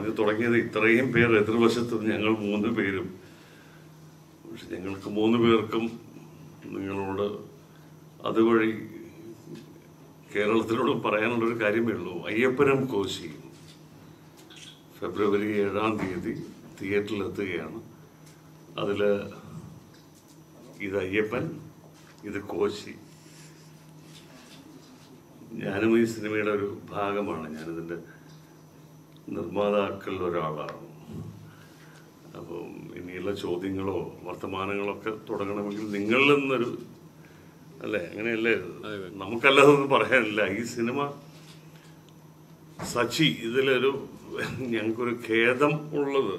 പറഞ്ഞ് തുടങ്ങിയത് ഇത്രയും പേർ എതിർവശത്തും ഞങ്ങൾ മൂന്ന് പേരും പക്ഷെ ഞങ്ങൾക്ക് മൂന്ന് പേർക്കും നിങ്ങളോട് അതുവഴി കേരളത്തിനോട് പറയാനുള്ളൊരു കാര്യമേ ഉള്ളൂ അയ്യപ്പനും കോശിയും ഫെബ്രുവരി ഏഴാം തീയതി തിയേറ്ററിലെത്തുകയാണ് അതിൽ ഇത് അയ്യപ്പൻ ഇത് കോശി ഞാനും ഈ സിനിമയുടെ ഒരു ഭാഗമാണ് ഞാനിതിൻ്റെ നിർമ്മാതാക്കളിൽ ഒരാളാണ് അപ്പം ഇനിയുള്ള ചോദ്യങ്ങളോ വർത്തമാനങ്ങളൊക്കെ തുടങ്ങണമെങ്കിൽ നിങ്ങളിൽ നിന്നൊരു അല്ലേ അങ്ങനെയല്ലേ നമുക്കല്ലാതെ ഒന്നും പറയാനില്ല ഈ സിനിമ സച്ചി ഇതിലൊരു ഞങ്ങൾക്കൊരു ഖേദം ഉള്ളത്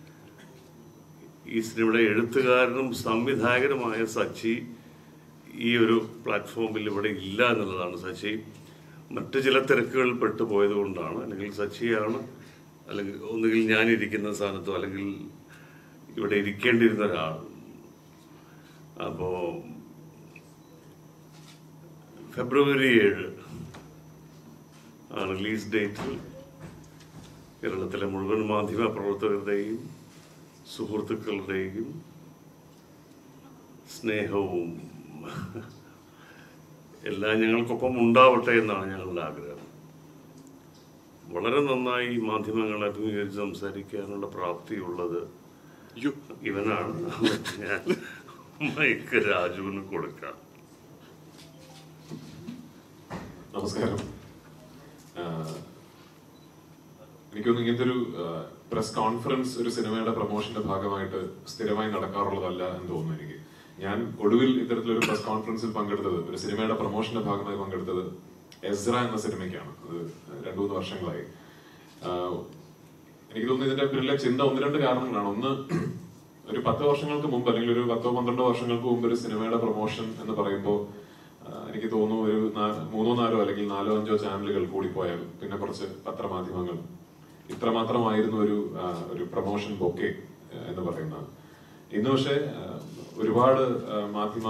ഈ സിനിമയുടെ എഴുത്തുകാരനും സംവിധായകനുമായ സച്ചി ഈ ഒരു പ്ലാറ്റ്ഫോമിൽ ഇവിടെ ഇല്ല എന്നുള്ളതാണ് സച്ചി മറ്റു ചില തിരക്കുകളിൽ പെട്ടുപോയത് കൊണ്ടാണ് അല്ലെങ്കിൽ സച്ചിയാണ് അല്ലെങ്കിൽ ഒന്നുകിൽ ഞാൻ ഇരിക്കുന്ന സ്ഥാനത്തോ അല്ലെങ്കിൽ ഇവിടെ ഇരിക്കേണ്ടിയിരുന്ന ഒരാൾ അപ്പോ ഫെബ്രുവരി ഏഴ് ആ റിലീസ് ഡേറ്റിൽ കേരളത്തിലെ മുഴുവൻ മാധ്യമ പ്രവർത്തകരുടെയും സുഹൃത്തുക്കളുടെയും സ്നേഹവും എല്ലാം ഞങ്ങൾക്കൊപ്പം ഉണ്ടാവട്ടെ എന്നാണ് ഞങ്ങളുടെ ആഗ്രഹം വളരെ നന്നായി മാധ്യമങ്ങളെ അഭിമുഖീകരിച്ച് സംസാരിക്കാനുള്ള പ്രാപ്തിയുള്ളത് അയ്യോ ഇവനാണ് ഞാൻ മൈക്ക് രാജുവിന് കൊടുക്കാം നമസ്കാരം ആഹ് എനിക്കൊന്നും ഇങ്ങനത്തെ ഒരു പ്രസ് കോൺഫറൻസ് ഒരു സിനിമയുടെ പ്രൊമോഷന്റെ ഭാഗമായിട്ട് സ്ഥിരമായി നടക്കാറുള്ളതല്ല എന്ന് തോന്നുന്നു എനിക്ക് ഞാൻ ഒടുവിൽ ഇത്തരത്തിലൊരു പ്രസ് കോൺഫറൻസിൽ പങ്കെടുത്തത് ഒരു സിനിമയുടെ പ്രൊമോഷന്റെ ഭാഗമായി പങ്കെടുത്തത് എസ്ര എന്ന സിനിമയ്ക്കാണ് അത് രണ്ടു മൂന്ന് വർഷങ്ങളായി ആഹ് എനിക്ക് തോന്നുന്നു ഇതിന്റെ പിന്നിലെ ചിന്ത ഒന്ന് രണ്ട് കാരണങ്ങളാണ് ഒന്ന് ഒരു പത്ത് വർഷങ്ങൾക്ക് മുമ്പ് അല്ലെങ്കിൽ ഒരു പത്തോ പന്ത്രണ്ടോ വർഷങ്ങൾക്ക് മുമ്പ് ഒരു സിനിമയുടെ പ്രൊമോഷൻ എന്ന് പറയുമ്പോൾ ആഹ് എനിക്ക് തോന്നുന്നു ഒരു നാ- മൂന്നോ നാലോ അല്ലെങ്കിൽ നാലോ അഞ്ചോ ചാനലുകൾ കൂടിപ്പോയാൽ പിന്നെ കുറച്ച് പത്രമാധ്യമങ്ങൾ ഇത്രമാത്രമായിരുന്നു ഒരു ആഹ് ഒരു പ്രൊമോഷൻ ബൊക്കെ എന്ന് പറയുന്നത് ഇന്ന് പക്ഷേ ആഹ് ഒരുപാട് ആഹ് മാധ്യമ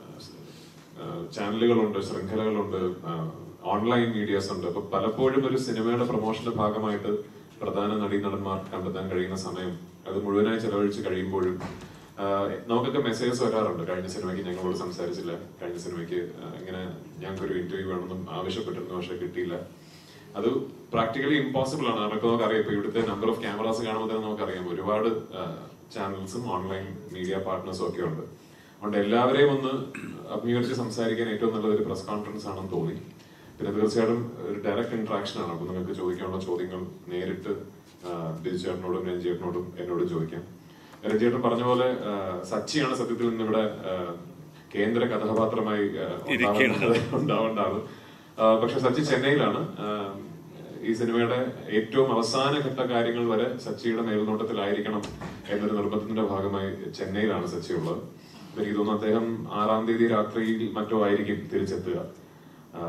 ആഹ് ചാനലുകളുണ്ട് ശൃംഖലകളുണ്ട് ആഹ് ഓൺലൈൻ മീഡിയാസ് ഉണ്ട് അപ്പൊ പലപ്പോഴും ഒരു സിനിമയുടെ പ്രൊമോഷന്റെ ഭാഗമായിട്ട് പ്രധാന നടീനടന്മാർ കണ്ടെത്താൻ കഴിയുന്ന സമയം അത് മുഴുവനായി ചെലവഴിച്ച് കഴിയുമ്പോഴും ആഹ് നമുക്കൊക്കെ മെസ്സേജസ് വരാറുണ്ട് കഴിഞ്ഞ സിനിമയ്ക്ക് ഞങ്ങളോട് സംസാരിച്ചില്ല കഴിഞ്ഞ സിനിമയ്ക്ക് ആഹ് ഇങ്ങനെ ഞങ്ങൾക്കൊരു ഇന്റർവ്യൂ വേണമെന്നും ആവശ്യപ്പെട്ടിരുന്നു പക്ഷെ കിട്ടിയില്ല അത് പ്രാക്ടിക്കലി ഇമ്പോസിബിൾ ആണ് നമുക്ക് നമുക്കറിയാം ഇപ്പൊ ഇവിടുത്തെ നമ്പർ ഓഫ് ക്യാമറാസ് കാണുമ്പോൾ തന്നെ നമുക്കറിയാം ഒരുപാട് ചാനൽസും ഓൺലൈൻ മീഡിയ പാർട്ട്നേഴ്സും ഒക്കെ ഉണ്ട് അതുകൊണ്ട് എല്ലാവരെയും ഒന്ന് അഭിമുഖീകരിച്ച് സംസാരിക്കാൻ ഏറ്റവും നല്ലത് ഒരു പ്രസ് കോൺഫറൻസ് ആണെന്ന് തോന്നി പിന്നെ തീർച്ചയായിട്ടും ഒരു ഡയറക്റ്റ് ഇന്ററാക്ഷൻ ആണ് അപ്പൊ നിങ്ങൾക്ക് ചോദിക്കാനുള്ള ചോദ്യങ്ങൾ നേരിട്ട് ബിജുചേട്ടനോടും രഞ്ജിയേട്ടനോടും എന്നോടും ചോദിക്കാം രഞ്ജിയേട്ടൻ പറഞ്ഞ പോലെ ആ, സച്ചിയാണ് സത്യത്തിൽ ഇന്ന് ഇവിടെ ആ, കേന്ദ്ര കഥാപാത്രമായി ആ, ഇരിക്കേണ്ടത്. ഉണ്ടാവേണ്ട ആള് ആ, പക്ഷെ സച്ചി ചെന്നൈയിലാണ് ആ, ഈ സിനിമയുടെ ഏറ്റവും അവസാന ഘട്ട കാര്യങ്ങൾ വരെ സച്ചിയുടെ മേൽനോട്ടത്തിലായിരിക്കണം എന്നൊരു നിർബന്ധത്തിന്റെ ഭാഗമായി ചെന്നൈയിലാണ് സച്ചി ഉള്ളത് അപ്പൊ എനിക്ക് തോന്നുന്നു അദ്ദേഹം ആറാം തീയതി രാത്രിയിൽ മറ്റോ ആയിരിക്കും തിരിച്ചെത്തുക ആ,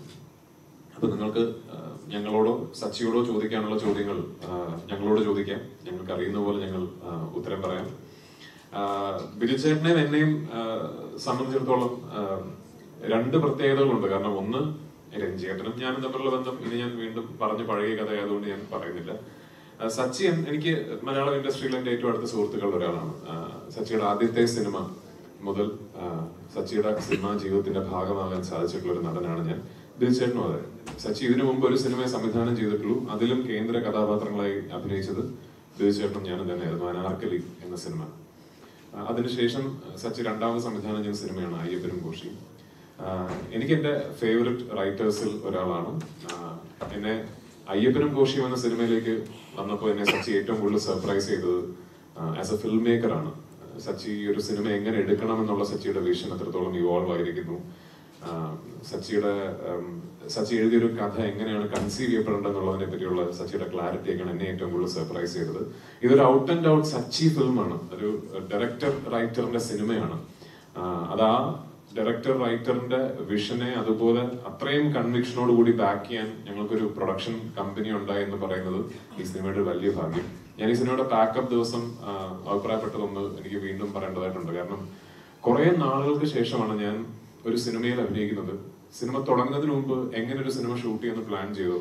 അപ്പൊ നിങ്ങൾക്ക് ആ, ഞങ്ങളോടോ സച്ചിയോടോ ചോദിക്കാനുള്ള ചോദ്യങ്ങൾ ആ, ഞങ്ങളോട് ചോദിക്കാം ഞങ്ങൾക്ക് അറിയുന്ന പോലെ ഞങ്ങൾ ആ, ഉത്തരം പറയാം ആ, ബിജുചേട്ടനെയും എന്നെയും ആ, സംബന്ധിച്ചിടത്തോളം ആ, രണ്ട് പ്രത്യേകതകളുണ്ട് കാരണം ഒന്ന് രഞ്ജിയേട്ടനും ഞാനും തമ്മിലുള്ള ബന്ധം ഇനി ഞാൻ വീണ്ടും പറഞ്ഞു പഴകിയ കഥയായതുകൊണ്ട് ഞാൻ പറയുന്നില്ല ആ, സച്ചി എൻ- എനിക്ക് മലയാളം ഇൻഡസ്ട്രിയിൽ എന്റെ ഏറ്റവും അടുത്ത സുഹൃത്തുക്കളിൽ ഒരാളാണ് ആ, സച്ചിയുടെ ആദ്യത്തെ സിനിമ മുതൽ ആ, സച്ചിയുടെ സിനിമാ ജീവിതത്തിന്റെ ഭാഗമാകാൻ സാധിച്ചിട്ടുള്ള ഒരു നടനാണ് ഞാൻ ബിജുചേട്ടനും അതെ സച്ചി ഇതിനു മുമ്പ് ഒരു സിനിമയെ സംവിധാനം ചെയ്തിട്ടുള്ളൂ അതിലും കേന്ദ്ര കഥാപാത്രങ്ങളായി അഭിനയിച്ചത് ബിജുചേട്ടനും ഞാനും തന്നെയായിരുന്നു അനാർക്കലി എന്ന സിനിമ ആ, അതിനുശേഷം സച്ചി രണ്ടാമത് സംവിധാനം ചെയ്ത സിനിമയാണ് അയ്യപ്പനും കോശിയും ആ, എനിക്ക് എന്റെ ഫേവററ്റ് റൈറ്റേഴ്സിൽ ഒരാളാണ് ആ, എന്നെ അയ്യപ്പനും കോശിയും എന്ന സിനിമയിലേക്ക് വന്നപ്പോൾ എന്നെ സച്ചി ഏറ്റവും കൂടുതൽ സർപ്രൈസ് ചെയ്തത് ആസ് എ ഫിൽം മേക്കർ ആണ് സച്ചി ഈ ഒരു സിനിമ എങ്ങനെ എടുക്കണം എന്നുള്ള സച്ചിയുടെ വിഷൻ എത്രത്തോളം ഇവോൾവ് ആയിരിക്കുന്നു ആ, സച്ചിയുടെ ഉം, സച്ചി എഴുതിയൊരു കഥ എങ്ങനെയാണ് കൺസീവ് ചെയ്യപ്പെടേണ്ടതെന്നുള്ളതിനെ പറ്റിയുള്ള സച്ചിയുടെ ക്ലാരിറ്റി ഒക്കെയാണ് എന്നെ ഏറ്റവും കൂടുതൽ സർപ്രൈസ് ചെയ്തത് ഇതൊരു ഔട്ട് ആൻഡ് ഔട്ട് സച്ചി ഫിലിമാണ് ഒരു ഡയറക്ടർ റൈറ്ററിന്റെ സിനിമയാണ് ആ, അത് ആ ഡയറക്ടർ റൈറ്ററിന്റെ വിഷനെ അതുപോലെ അത്രയും കൺവിക്ഷനോട് കൂടി ബാക്ക് ചെയ്യാൻ ഞങ്ങൾക്കൊരു പ്രൊഡക്ഷൻ കമ്പനി ഉണ്ടായി എന്ന് പറയുന്നത് ഈ സിനിമയുടെ ഒരു വലിയ ഭാഗ്യം ഞാൻ ഈ സിനിമയുടെ പാക്കപ്പ് ദിവസം ആ, അഭിപ്രായപ്പെട്ടതൊന്ന് എനിക്ക് വീണ്ടും പറയേണ്ടതായിട്ടുണ്ട് കാരണം കുറെ നാളുകൾക്ക് ശേഷമാണ് ഞാൻ ഒരു സിനിമയിൽ അഭിനയിക്കുന്നത് സിനിമ തുടങ്ങുന്നതിന് മുമ്പ് എങ്ങനെ ഒരു സിനിമ ഷൂട്ട് ചെയ്യുന്ന പ്ലാൻ ചെയ്തു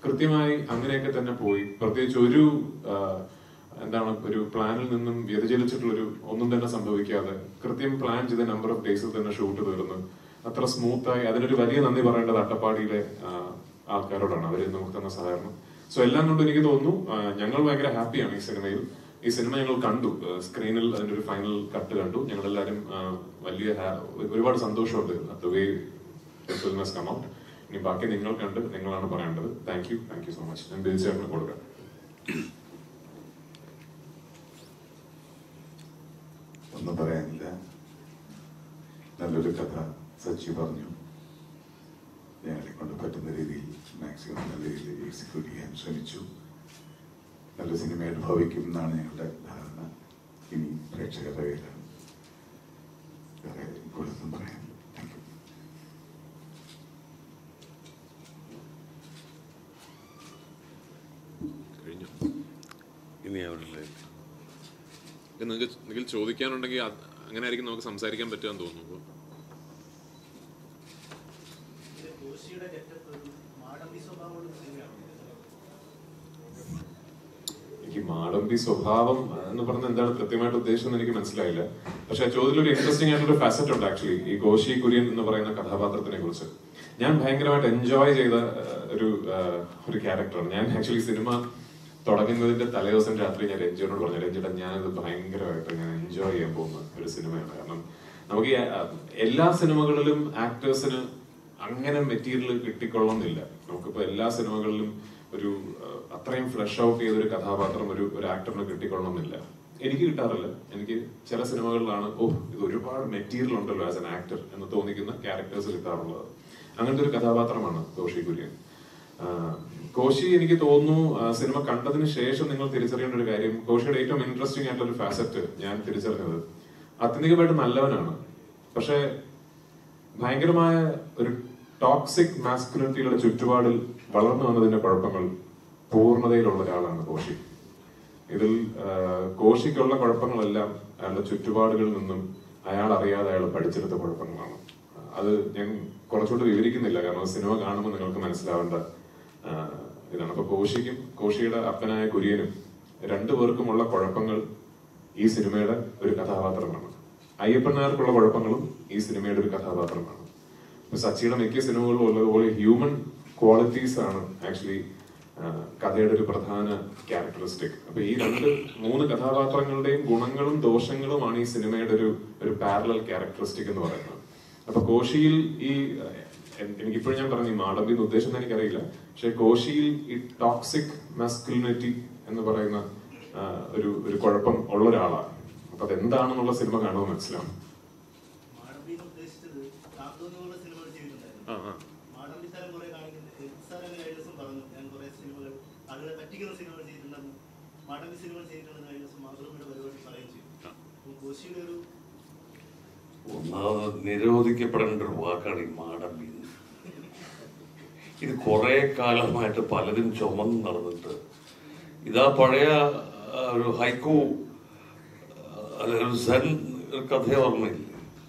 കൃത്യമായി അങ്ങനെയൊക്കെ തന്നെ പോയി പ്രത്യേകിച്ച് ഒരു ആ, എന്താണ് ഒരു പ്ലാനിൽ നിന്നും വ്യതിചലിച്ചിട്ടുള്ളൊരു ഒന്നും തന്നെ സംഭവിക്കാതെ കൃത്യം പ്ലാൻ ചെയ്ത നമ്പർ ഓഫ് ഡേയ്സിൽ തന്നെ ഷൂട്ട് തീർന്നു അത്ര സ്മൂത്തായി അതിനൊരു വലിയ നന്ദി പറയേണ്ടത് അട്ടപ്പാടിയിലെ ആ, ആൾക്കാരോടാണ് അവർ നമുക്ക് തന്ന സഹകരണം സോ എല്ലാം കൊണ്ട് എനിക്ക് തോന്നുന്നു ആ, ഞങ്ങൾ ഭയങ്കര ഹാപ്പിയാണ് ഈ സിനിമയിൽ ഈ സിനിമ ഞങ്ങൾ കണ്ടു സ്ക്രീനിൽ അതിന്റെ ഒരു ഫൈനൽ കട്ട് കണ്ടു ഞങ്ങൾ എല്ലാവരും വലിയ ഹാ- ഒരുപാട് സന്തോഷമുണ്ട് the way film has come out ഇനി ബാക്കി നിങ്ങൾ കണ്ട് നിങ്ങളാണ് പറയേണ്ടത് thank you thank you so much ഞാൻ ബിൽച്ചേട്ടന് കൊടുക്കാം ഒന്നും പറയാനില്ല നല്ലൊരു കഥ സച്ചി പറഞ്ഞു ഞങ്ങളെ കൊണ്ട് പറ്റുന്ന രീതിയിൽ മാക്സിമം നല്ല രീതിയിൽ എക്സിക്യൂട്ട് ചെയ്യാൻ ശ്രമിച്ചു നല്ല സിനിമയായിട്ട് ഭവിക്കും എന്നാണ് ഞങ്ങളുടെ ധാരണ ഇനി പ്രേക്ഷകരുടെ കയ്യിലാണ് വേറെ കൂടുതലൊന്നും പറയാനില്ല താങ്ക് യു കഴിഞ്ഞു ഇനി അവരിലെ ഇത് നിങ്ങൾക്ക് എന്തെങ്കിലും ചോദിക്കാനുണ്ടെങ്കിൽ അത് അങ്ങനെ ആയിരിക്കും നമുക്ക് സംസാരിക്കാൻ പറ്റുമെന്ന് തോന്നുന്നു ഇത് കോശിയുടെ ഗെറ്റപ്പ് ഒരു മാടമ്പി സ്വഭാവമുള്ള സിനിമയാണ് എനിക്ക് മാടമ്പി സ്വഭാവം എന്ന് പറഞ്ഞ എന്താണ് കൃത്യമായിട്ട് ഉദ്ദേശം എനിക്ക് മനസ്സിലായില്ല പക്ഷെ ആ ചോദ്യത്തിൽ ഒരു ഇൻട്രസ്റ്റിംഗ് ആയിട്ടുള്ള ഫാസറ്റ് ഉണ്ട് ആക്ച്വലി ഈ ഗോഷി കുര്യൻ എന്ന് പറയുന്ന കഥാപാത്രത്തിനെ കുറിച്ച് ഞാൻ ഭയങ്കരമായിട്ട് എൻജോയ് ചെയ്ത ആ, ഒരു ആ, ഒരു ക്യാരക്ടറാണ് ഞാൻ ആക്ച്വലി സിനിമ തുടങ്ങുന്നതിന്റെ തലേദിവസം രാത്രി ഞാൻ രഞ്ജിയോട് പറഞ്ഞു രഞ്ജിയുടെ ഞാനത് ഭയങ്കരമായിട്ട് ഞാൻ എൻജോയ് ചെയ്യാൻ പോകുന്ന ഒരു സിനിമയാണ് കാരണം നമുക്ക് ഈ, ആ, എല്ലാ സിനിമകളിലും ആക്ടേഴ്സിന് അങ്ങനെ മെറ്റീരിയൽ കിട്ടിക്കൊള്ളുന്നില്ല നമുക്കിപ്പോ എല്ലാ സിനിമകളിലും ഒരു ആ, അത്രയും ഫ്ലഷ് ഔട്ട് ചെയ്ത ഒരു കഥാപാത്രം ഒരു ഒരു ആക്ടറിന് കിട്ടിക്കൊള്ളണമെന്നില്ല എനിക്ക് കിട്ടാറില്ല എനിക്ക് ചില സിനിമകളിലാണ് ഓ ഇത് ഒരുപാട് മെറ്റീരിയൽ ഉണ്ടല്ലോ ആസ് എൻ ആക്ടർ എന്ന് തോന്നിക്കുന്ന ക്യാരക്ടേഴ്സ് കിട്ടാറുള്ളത് അങ്ങനത്തെ ഒരു കഥാപാത്രമാണ് കോശി കുര്യൻ ആ, കോശി എനിക്ക് തോന്നുന്നു ആ, സിനിമ കണ്ടതിന് ശേഷം നിങ്ങൾ തിരിച്ചറിയേണ്ട ഒരു കാര്യം കോശിയുടെ ഏറ്റവും ഇൻട്രസ്റ്റിംഗ് ആയിട്ടുള്ള ഒരു ഫാസറ്റ് ഞാൻ തിരിച്ചറിഞ്ഞത് ആത്യന്തികമായിട്ട് നല്ലവനാണ് പക്ഷെ ഭയങ്കരമായ ഒരു ടോക്സിക് മാസ്കുലിനിറ്റിയുടെ ചുറ്റുപാടിൽ വളർന്നു വന്നതിന്റെ കുഴപ്പങ്ങൾ പൂർണ്ണതയിലുള്ള ഒരാളാണ് കോശി ഇതിൽ ആ, കോശിക്കുള്ള കുഴപ്പങ്ങളെല്ലാം അയാളുടെ ചുറ്റുപാടുകളിൽ നിന്നും അയാൾ അറിയാതെ അയാൾ പഠിച്ചെടുത്ത കുഴപ്പങ്ങളാണ് അത് ഞാൻ കുറച്ചുകൂടി വിവരിക്കുന്നില്ല കാരണം സിനിമ കാണുമ്പോൾ നിങ്ങൾക്ക് മനസ്സിലാവേണ്ട ആ, ഇതാണ് അപ്പൊ കോശിക്കും കോശിയുടെ അപ്പനായ കുര്യനും രണ്ടുപേർക്കുമുള്ള കുഴപ്പങ്ങൾ ഈ സിനിമയുടെ ഒരു കഥാപാത്രമാണ് അയ്യപ്പൻ നായർക്കുള്ള കുഴപ്പങ്ങളും ഈ സിനിമയുടെ ഒരു കഥാപാത്രമാണ് ഇപ്പൊ സച്ചിയുടെ മിക്ക സിനിമകളിലും ഉള്ളതുപോലെ ഹ്യൂമൻ ക്വാളിറ്റീസ് ആണ് ആക്ച്വലി കഥയുടെ ഒരു പ്രധാന ക്യാരക്ടറിസ്റ്റിക് അപ്പൊ ഈ രണ്ട് മൂന്ന് കഥാപാത്രങ്ങളുടെയും ഗുണങ്ങളും ദോഷങ്ങളുമാണ് ഈ സിനിമയുടെ ഒരു ഒരു പാരലൽ ക്യാരക്ടറിസ്റ്റിക് എന്ന് പറയുന്നത് അപ്പൊ കോശിയിൽ ഈ എൻ- എനിക്കിപ്പോഴും ഞാൻ പറഞ്ഞു ഈ മാടമ്പി എന്ന് ഉദ്ദേശം എനിക്കറിയില്ല പക്ഷെ കോശിയിൽ ഈ ടോക്സിക് മാസ്കുലിനിറ്റി എന്ന് പറയുന്ന ആ, ഒരു ഒരു കുഴപ്പം ഉള്ള ഒരാളാണ് അപ്പൊ അതെന്താണെന്നുള്ള സിനിമ കാണുമ്പോൾ മനസ്സിലാവും മാടമ്പി എന്ന് ഉദ്ദേശിച്ചത് കാർട്ടൂൺ പോലുള്ള സിനിമകൾ ചെയ്തിട്ടുണ്ടായിരുന്നു ആ ആ മാടമ്പി സാരം കുറെ കാണിക്കുന്നത് സാർ അങ്ങനെ കഴിഞ്ഞ ദിവസം പറഞ്ഞു ഞാൻ കുറെ സിനിമകൾ ആളുകളെ പറ്റിക്കുന്ന സിനിമകൾ ചെയ്തിട്ടുണ്ടെന്ന് മാടമ്പി സിനിമകൾ ചെയ്തിട്ടുണ്ടെന്ന് കഴിഞ്ഞ ദിവസം മാതൃഭൂമിയുടെ പരിപാടി പറയുകയും ചെയ്തു അപ്പം കോശിയുടെ ഒരു ഒന്നാമത് നിരോധിക്കപ്പെടേണ്ട ഒരു വാക്കാണ് ഈ മാടമ്പി ഇത് കുറെ കാലമായിട്ട് പലരും ചുമന്ന് നടന്നിട്ട് ഇതാ പഴയ ആ, ഒരു ഹൈക്കു അല്ല ഒരു സെൻ ഒരു കഥ ഓർമ്മയില്ലേ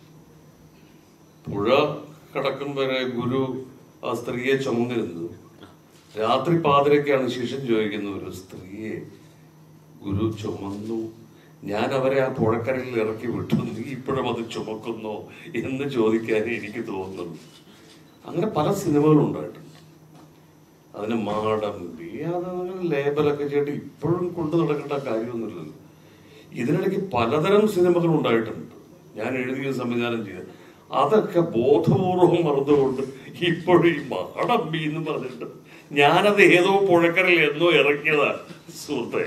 പുഴ കടക്കും വരെ ഗുരു ആ സ്ത്രീയെ ചുമന്നിരുന്നു രാത്രി പാതിരക്കാണ് ശിഷ്യൻ ചോദിക്കുന്ന ഒരു സ്ത്രീയെ ഗുരു ചുമന്നു ഞാൻ അവരെ ആ പുഴക്കരയിൽ ഇറക്കി വിട്ടു നീ ഇപ്പോഴും അത് ചുമക്കുന്നോ എന്ന് ചോദിക്കാനേ എനിക്ക് തോന്നുന്നു അങ്ങനെ പല സിനിമകളും ഉണ്ടായിട്ടുണ്ട് അതിന് മാടമ്പി അത് അങ്ങനെ ലേബലൊക്കെ ചെയ്തിട്ട് ഇപ്പോഴും കൊണ്ടു നടക്കേണ്ട കാര്യമൊന്നുമില്ലല്ലോ ഇതിനിടയ്ക്ക് പലതരം സിനിമകൾ ഉണ്ടായിട്ടുണ്ട് ഞാൻ എഴുതിയ സംവിധാനം ചെയ്ത അതൊക്കെ ബോധപൂർവം മറന്നുകൊണ്ട് ഇപ്പോഴും ഈ മാടമ്പി എന്ന് പറഞ്ഞിട്ട് ഞാനത് ഏതോ പുഴക്കരയിൽ എന്നോ ഇറക്കിയതാ സുഹൃത്തെ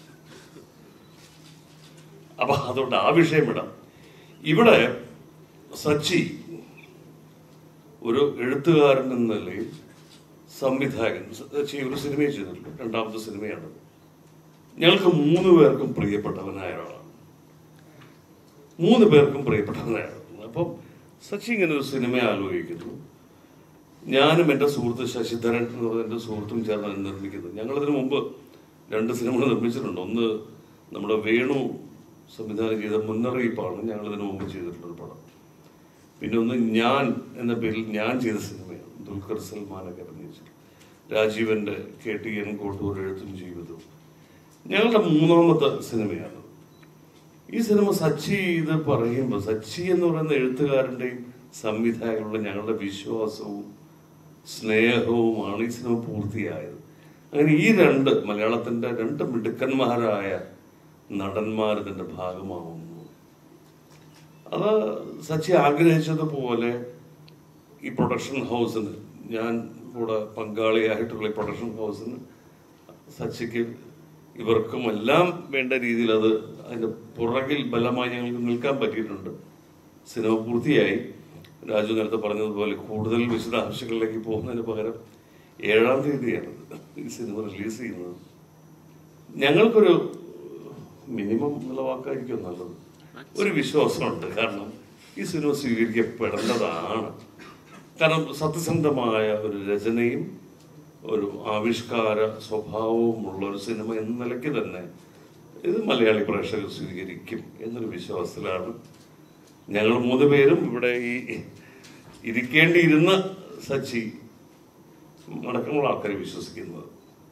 അപ്പൊ അതുകൊണ്ട് ആ വിഷയം വിടാം ഇവിടെ സച്ചി ഒരു എഴുത്തുകാരൻ എന്ന നിലയിൽ സംവിധായകൻ സച്ചി ഒരു സിനിമ ചെയ്തിട്ടുള്ളൂ രണ്ടാമത്തെ സിനിമയാണ് ഞങ്ങൾക്ക് മൂന്ന് പേർക്കും പ്രിയപ്പെട്ടവനായ ഒരാളാണ് മൂന്ന് പേർക്കും പ്രിയപ്പെട്ടവനായ ഒരാളാണ് അപ്പം സച്ചി ഇങ്ങനെ ഒരു സിനിമ ആലോചിക്കുന്നു ഞാനും എൻ്റെ സുഹൃത്ത് ശശിധരൻ എന്ന് പറയുന്ന എൻ്റെ സുഹൃത്തും ചേർന്നാണ് നിർമ്മിക്കുന്നത് ഞങ്ങളിതിനു മുമ്പ് രണ്ട് സിനിമകൾ നിർമ്മിച്ചിട്ടുണ്ട് ഒന്ന് നമ്മുടെ വേണു സംവിധാനം ചെയ്ത മുന്നറിയിപ്പാണ് ഞങ്ങളിതിനു മുമ്പ് ചെയ്തിട്ടുള്ള ഒരു പടം പിന്നെ ഒന്ന് ഞാൻ എന്ന പേരിൽ ഞാൻ ചെയ്ത സിനിമയാണ് ദുൽഖർ സൽമാനൊക്കെ അഭിനയിച്ചിട്ട് രാജീവന്റെ കെ ടി എൻ കോട്ടൂർ എഴുത്തും ജീവിതവും ഞങ്ങളുടെ മൂന്നാമത്തെ സിനിമയാണ് ഈ സിനിമ സച്ചി ഇത് പറയുമ്പോൾ സച്ചി എന്ന് പറയുന്ന എഴുത്തുകാരൻ്റെയും സംവിധായകരുടെ ഞങ്ങളുടെ വിശ്വാസവും സ്നേഹവുമാണ് ഈ സിനിമ പൂർത്തിയായത് അങ്ങനെ ഈ രണ്ട് മലയാളത്തിന്റെ രണ്ട് മിടുക്കന്മാരായ നടന്മാർ ഇതിന്റെ ഭാഗമാവുന്നു അത് സച്ചി ആഗ്രഹിച്ചതുപോലെ ഈ പ്രൊഡക്ഷൻ ഹൗസിന് ഞാൻ കൂടെ പങ്കാളിയായിട്ടുള്ള ഈ പ്രൊഡക്ഷൻ ഹൗസിന് സച്ചിക്ക് ഇവർക്കും എല്ലാം വേണ്ട രീതിയിൽ അത് അതിന്റെ പുറകിൽ ബലമായി ഞങ്ങൾക്ക് നിൽക്കാൻ പറ്റിയിട്ടുണ്ട് സിനിമ പൂർത്തിയായി രാജു നേരത്തെ പറഞ്ഞതുപോലെ കൂടുതൽ വിശദാംശങ്ങളിലേക്ക് പോകുന്നതിന് പകരം ഏഴാം തീയതിയാണ് ഈ സിനിമ റിലീസ് ചെയ്യുന്നത് ഞങ്ങൾക്കൊരു മിനിമം എന്നുള്ള വാക്കായിരിക്കും നല്ലത് ഒരു വിശ്വാസമുണ്ട് കാരണം ഈ സിനിമ സ്വീകരിക്കപ്പെടേണ്ടതാണ് കാരണം സത്യസന്ധമായ ഒരു രചനയും ഒരു ആവിഷ്കാര സ്വഭാവവും ഉള്ള ഒരു സിനിമ എന്ന നിലയ്ക്ക് തന്നെ ഇത് മലയാളി പ്രേക്ഷകർ സ്വീകരിക്കും എന്നൊരു വിശ്വാസത്തിലാണ് ഞങ്ങൾ മൂന്ന് പേരും ഇവിടെ ഈ ഇരിക്കേണ്ടിയിരുന്ന സച്ചി അടക്കമുള്ള ആൾക്കാരെ വിശ്വസിക്കുന്നത്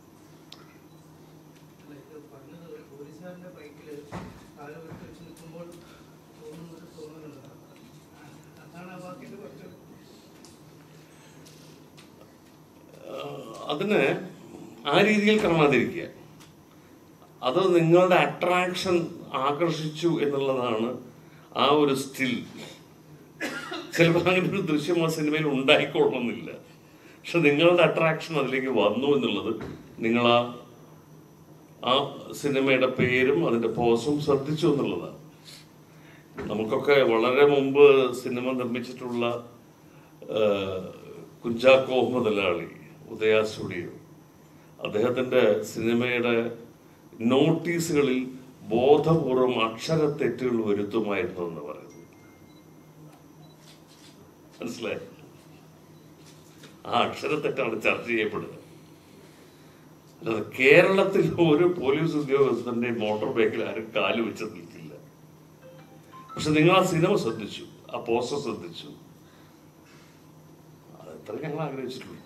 അല്ല, ഇത് പറഞ്ഞത് ഒരു പോലീസുകാരന്റെ ബൈക്കില് കാല് വെച്ച് വെച്ച് നിൽക്കുമ്പോൾ തോന്നുന്നൊരു തോന്നലുണ്ട് അതാണ് ആ വാക്കിന്റെ കുറച്ച് ആഹ് അതിന് ആ രീതിയിൽ കാണാതിരിക്കുക അത് നിങ്ങളുടെ അട്രാക്ഷൻ ആകർഷിച്ചു എന്നുള്ളതാണ് ആ ഒരു സ്റ്റിൽ ചിലപ്പോൾ അങ്ങനെ ഒരു ദൃശ്യം ആ സിനിമയിൽ ഉണ്ടായിക്കൊള്ളണമെന്നില്ല പക്ഷെ നിങ്ങളുടെ അട്രാക്ഷൻ അതിലേക്ക് വന്നു എന്നുള്ളത് നിങ്ങൾ ആ ആ സിനിമയുടെ പേരും അതിന്റെ പോസും ശ്രദ്ധിച്ചു എന്നുള്ളതാണ് നമുക്കൊക്കെ വളരെ മുമ്പ് സിനിമ നിർമ്മിച്ചിട്ടുള്ള ആ, കുഞ്ചാക്കോ മുതലാളി ഉദയ സ്റ്റുഡിയോ അദ്ദേഹത്തിന്റെ സിനിമയുടെ നോട്ടീസുകളിൽ ബോധപൂർവം അക്ഷരത്തെറ്റുകൾ വരുത്തുമായിരുന്നു എന്ന് പറയുന്നത് മനസ്സിലായി ആ അക്ഷരത്തെറ്റാണ് ചർച്ച ചെയ്യപ്പെടുന്നത് അല്ലാതെ കേരളത്തിൽ ഒരു പോലീസ് ഉദ്യോഗസ്ഥന്റെ മോട്ടോർ ബൈക്കിൽ ആരും കാല് വെച്ച് നിൽക്കില്ല പക്ഷെ നിങ്ങൾ ആ സിനിമ ശ്രദ്ധിച്ചു ആ പോസ്റ്റർ ശ്രദ്ധിച്ചു അതെത്ര ഞങ്ങൾ ആഗ്രഹിച്ചിട്ടുള്ളൂ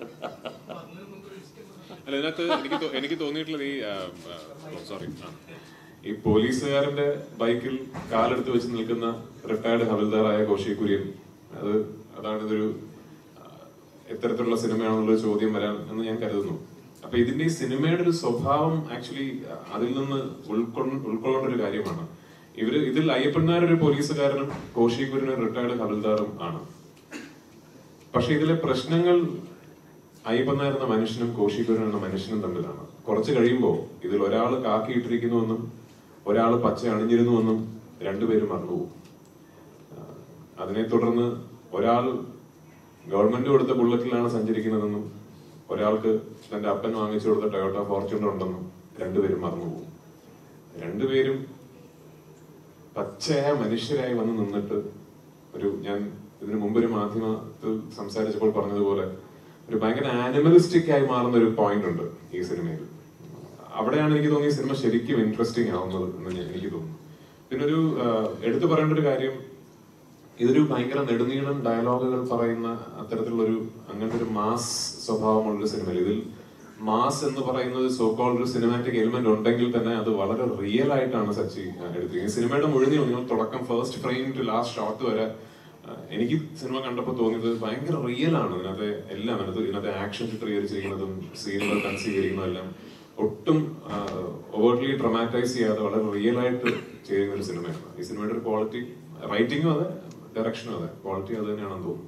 അല്ല ഇതിനകത്ത് എനിക്ക് തോ- എനിക്ക് തോന്നിയിട്ടുള്ളത് ഈ സോറി ഈ പോലീസുകാരന്റെ ബൈക്കിൽ കാലെടുത്ത് വെച്ച് നിൽക്കുന്ന റിട്ടയർഡ് ഹവിൽദാറായ കോശി കുര്യൻ അത് അതാണ് ഇതൊരു ആ, എത്തരത്തിലുള്ള സിനിമയാണെന്നുള്ള ചോദ്യം വരാൻ എന്ന് ഞാൻ കരുതുന്നു അപ്പൊ ഇതിന്റെ ഈ സിനിമയുടെ ഒരു സ്വഭാവം ആക്ച്വലി അതിൽ നിന്ന് ഉൾക്കൊള്ള ഉൾക്കൊള്ളേണ്ട ഒരു കാര്യമാണ് ഇവര് ഇതിൽ അയ്യപ്പന്നാർ ഒരു പോലീസുകാരനും കോശി കുര്യൻ ഒരു റിട്ടയർഡ് ഹവിൽദാറും ആണ് പക്ഷെ ഇതിലെ പ്രശ്നങ്ങൾ അയ്യപ്പനാർ എന്ന മനുഷ്യനും കോശിക്കുരൻ എന്ന മനുഷ്യനും തമ്മിലാണ് കുറച്ച് കഴിയുമ്പോൾ ഇതിൽ ഒരാൾ കാക്കിയിട്ടിരിക്കുന്നുവെന്നും ഒരാൾ പച്ച അണിഞ്ഞിരുന്നുവെന്നും രണ്ടുപേരും മറന്നുപോകും ആ, അതിനെ തുടർന്ന് ഒരാൾ ഗവൺമെന്റ് കൊടുത്ത ബുള്ളറ്റിലാണ് സഞ്ചരിക്കുന്നതെന്നും ഒരാൾക്ക് തന്റെ അപ്പൻ വാങ്ങിച്ചു കൊടുത്ത ടൊയോട്ട ഫോർച്യൂണർ ഉണ്ടെന്നും രണ്ടുപേരും മറന്നുപോകും രണ്ടുപേരും പച്ചയായ മനുഷ്യരായി വന്ന് നിന്നിട്ട് ഒരു ഞാൻ ഇതിനു മുമ്പ് ഒരു മാധ്യമത്തിൽ സംസാരിച്ചപ്പോൾ പറഞ്ഞതുപോലെ ഒരു ഭയങ്കര ആനിമലിസ്റ്റിക് ആയി മാറുന്ന ഒരു പോയിന്റ് ഉണ്ട് ഈ സിനിമയിൽ അവിടെയാണ് എനിക്ക് തോന്നിയ സിനിമ ശരിക്കും ഇൻട്രസ്റ്റിംഗ് ആവുന്നത് എന്ന് ഞാൻ- എനിക്ക് തോന്നുന്നു പിന്നെ ഒരു എടുത്തു പറയേണ്ട ഒരു കാര്യം ഇതൊരു ഭയങ്കര നെടുനീളം ഡയലോഗുകൾ പറയുന്ന അത്തരത്തിലുള്ള ഒരു അങ്ങനത്തെ ഒരു മാസ് സ്വഭാവമുള്ള ഒരു സിനിമയിൽ ഇതിൽ മാസ് എന്ന് പറയുന്നത് സോക്കോൾ ഒരു സിനിമാറ്റിക് എലിമെന്റ് ഉണ്ടെങ്കിൽ തന്നെ അത് വളരെ റിയൽ ആയിട്ടാണ് സച്ചി ആ, എടുത്തിരിക്കുന്നത് ഈ സിനിമയുടെ മുഴുവനും നിങ്ങൾ തുടക്കം first frame to last shot വരെ ആ, എനിക്ക് സിനിമ കണ്ടപ്പോൾ തോന്നിയത് ഭയങ്കര റിയൽ ആണ് ഇതിനകത്തെ എല്ലാം അതിനകത്ത് ഇതിനകത്തെ ആക്ഷൻ ചിത്രീകരിച്ചിരിക്കുന്നതും സീനുകൾ കൺസീവ് ചെയ്തിരിക്കുന്നതെല്ലാം ഒട്ടും ഓവർലി ഡ്രമാറ്റൈസ് ചെയ്യാതെ വളരെ റിയൽ ആയിട്ട് ചെയ്യുന്ന ഒരു സിനിമയാണ് ഈ സിനിമയുടെ ഒരു ക്വാളിറ്റി റൈറ്റിംഗും അതെ ഡയറക്ഷനും അതെ ക്വാളിറ്റി അത് തന്നെയാണെന്ന് തോന്നുന്നു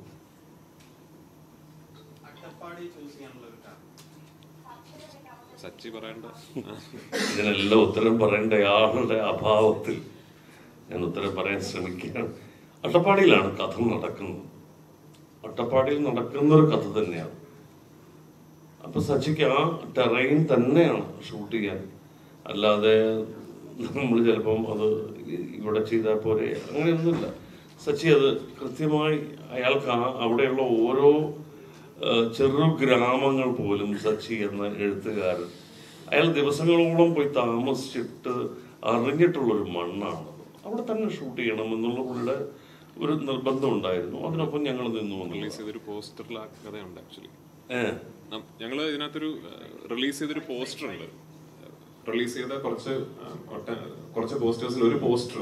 അട്ടപ്പാടി ചൂസ് ചെയ്യാനുള്ള ഒരു കാരണം സച്ചി പറയണ്ട ഇതിനെല്ലാം ഉത്തരം പറയേണ്ട ആളുടെ അഭാവത്തിൽ ഞാൻ ഉത്തരം പറയാൻ ശ്രമിക്കുകയാണ് അട്ടപ്പാടിയിലാണ് കഥ നടക്കുന്നത് അട്ടപ്പാടിയിൽ നടക്കുന്ന ഒരു കഥ തന്നെയാണ് അപ്പൊ സച്ചിക്ക് ആ ടെറൈൻ തന്നെയാണ് ഷൂട്ട് ചെയ്യാൻ അല്ലാതെ നമ്മൾ ചിലപ്പം അത് ഇവിടെ ചെയ്താൽ പോരെ അങ്ങനെയൊന്നുമില്ല സച്ചി അത് കൃത്യമായി അയാൾക്ക് ആ അവിടെയുള്ള ഓരോ ആ, ചെറു ഗ്രാമങ്ങൾ പോലും സച്ചി എന്ന എഴുത്തുകാരൻ അയാൾ ദിവസങ്ങളോളം പോയി താമസിച്ചിട്ട് അറിഞ്ഞിട്ടുള്ളൊരു മണ്ണാണ് അവിടെ തന്നെ ഷൂട്ട് ചെയ്യണം എന്നുള്ള പുള്ളിയുടെ ഒരു നിർബന്ധം ഉണ്ടായിരുന്നു അതിനൊപ്പം ഞങ്ങൾ നിന്നു റിലീസ് എന്നുള്ളതാണ്. ചെയ്തൊരു പോസ്റ്ററിൽ ആ കഥയുണ്ട് ആക്ച്വലി ഏ നം- ഞങ്ങള് ഇതിനകത്തൊരു റിലീസ് ചെയ്തൊരു പോസ്റ്റർ ഉണ്ട് റിലീസ് ചെയ്ത കുറച്ച് ആ, ഒട്ട- കുറച്ച് പോസ്റ്റേഴ്സിൽ ഒരു പോസ്റ്റർ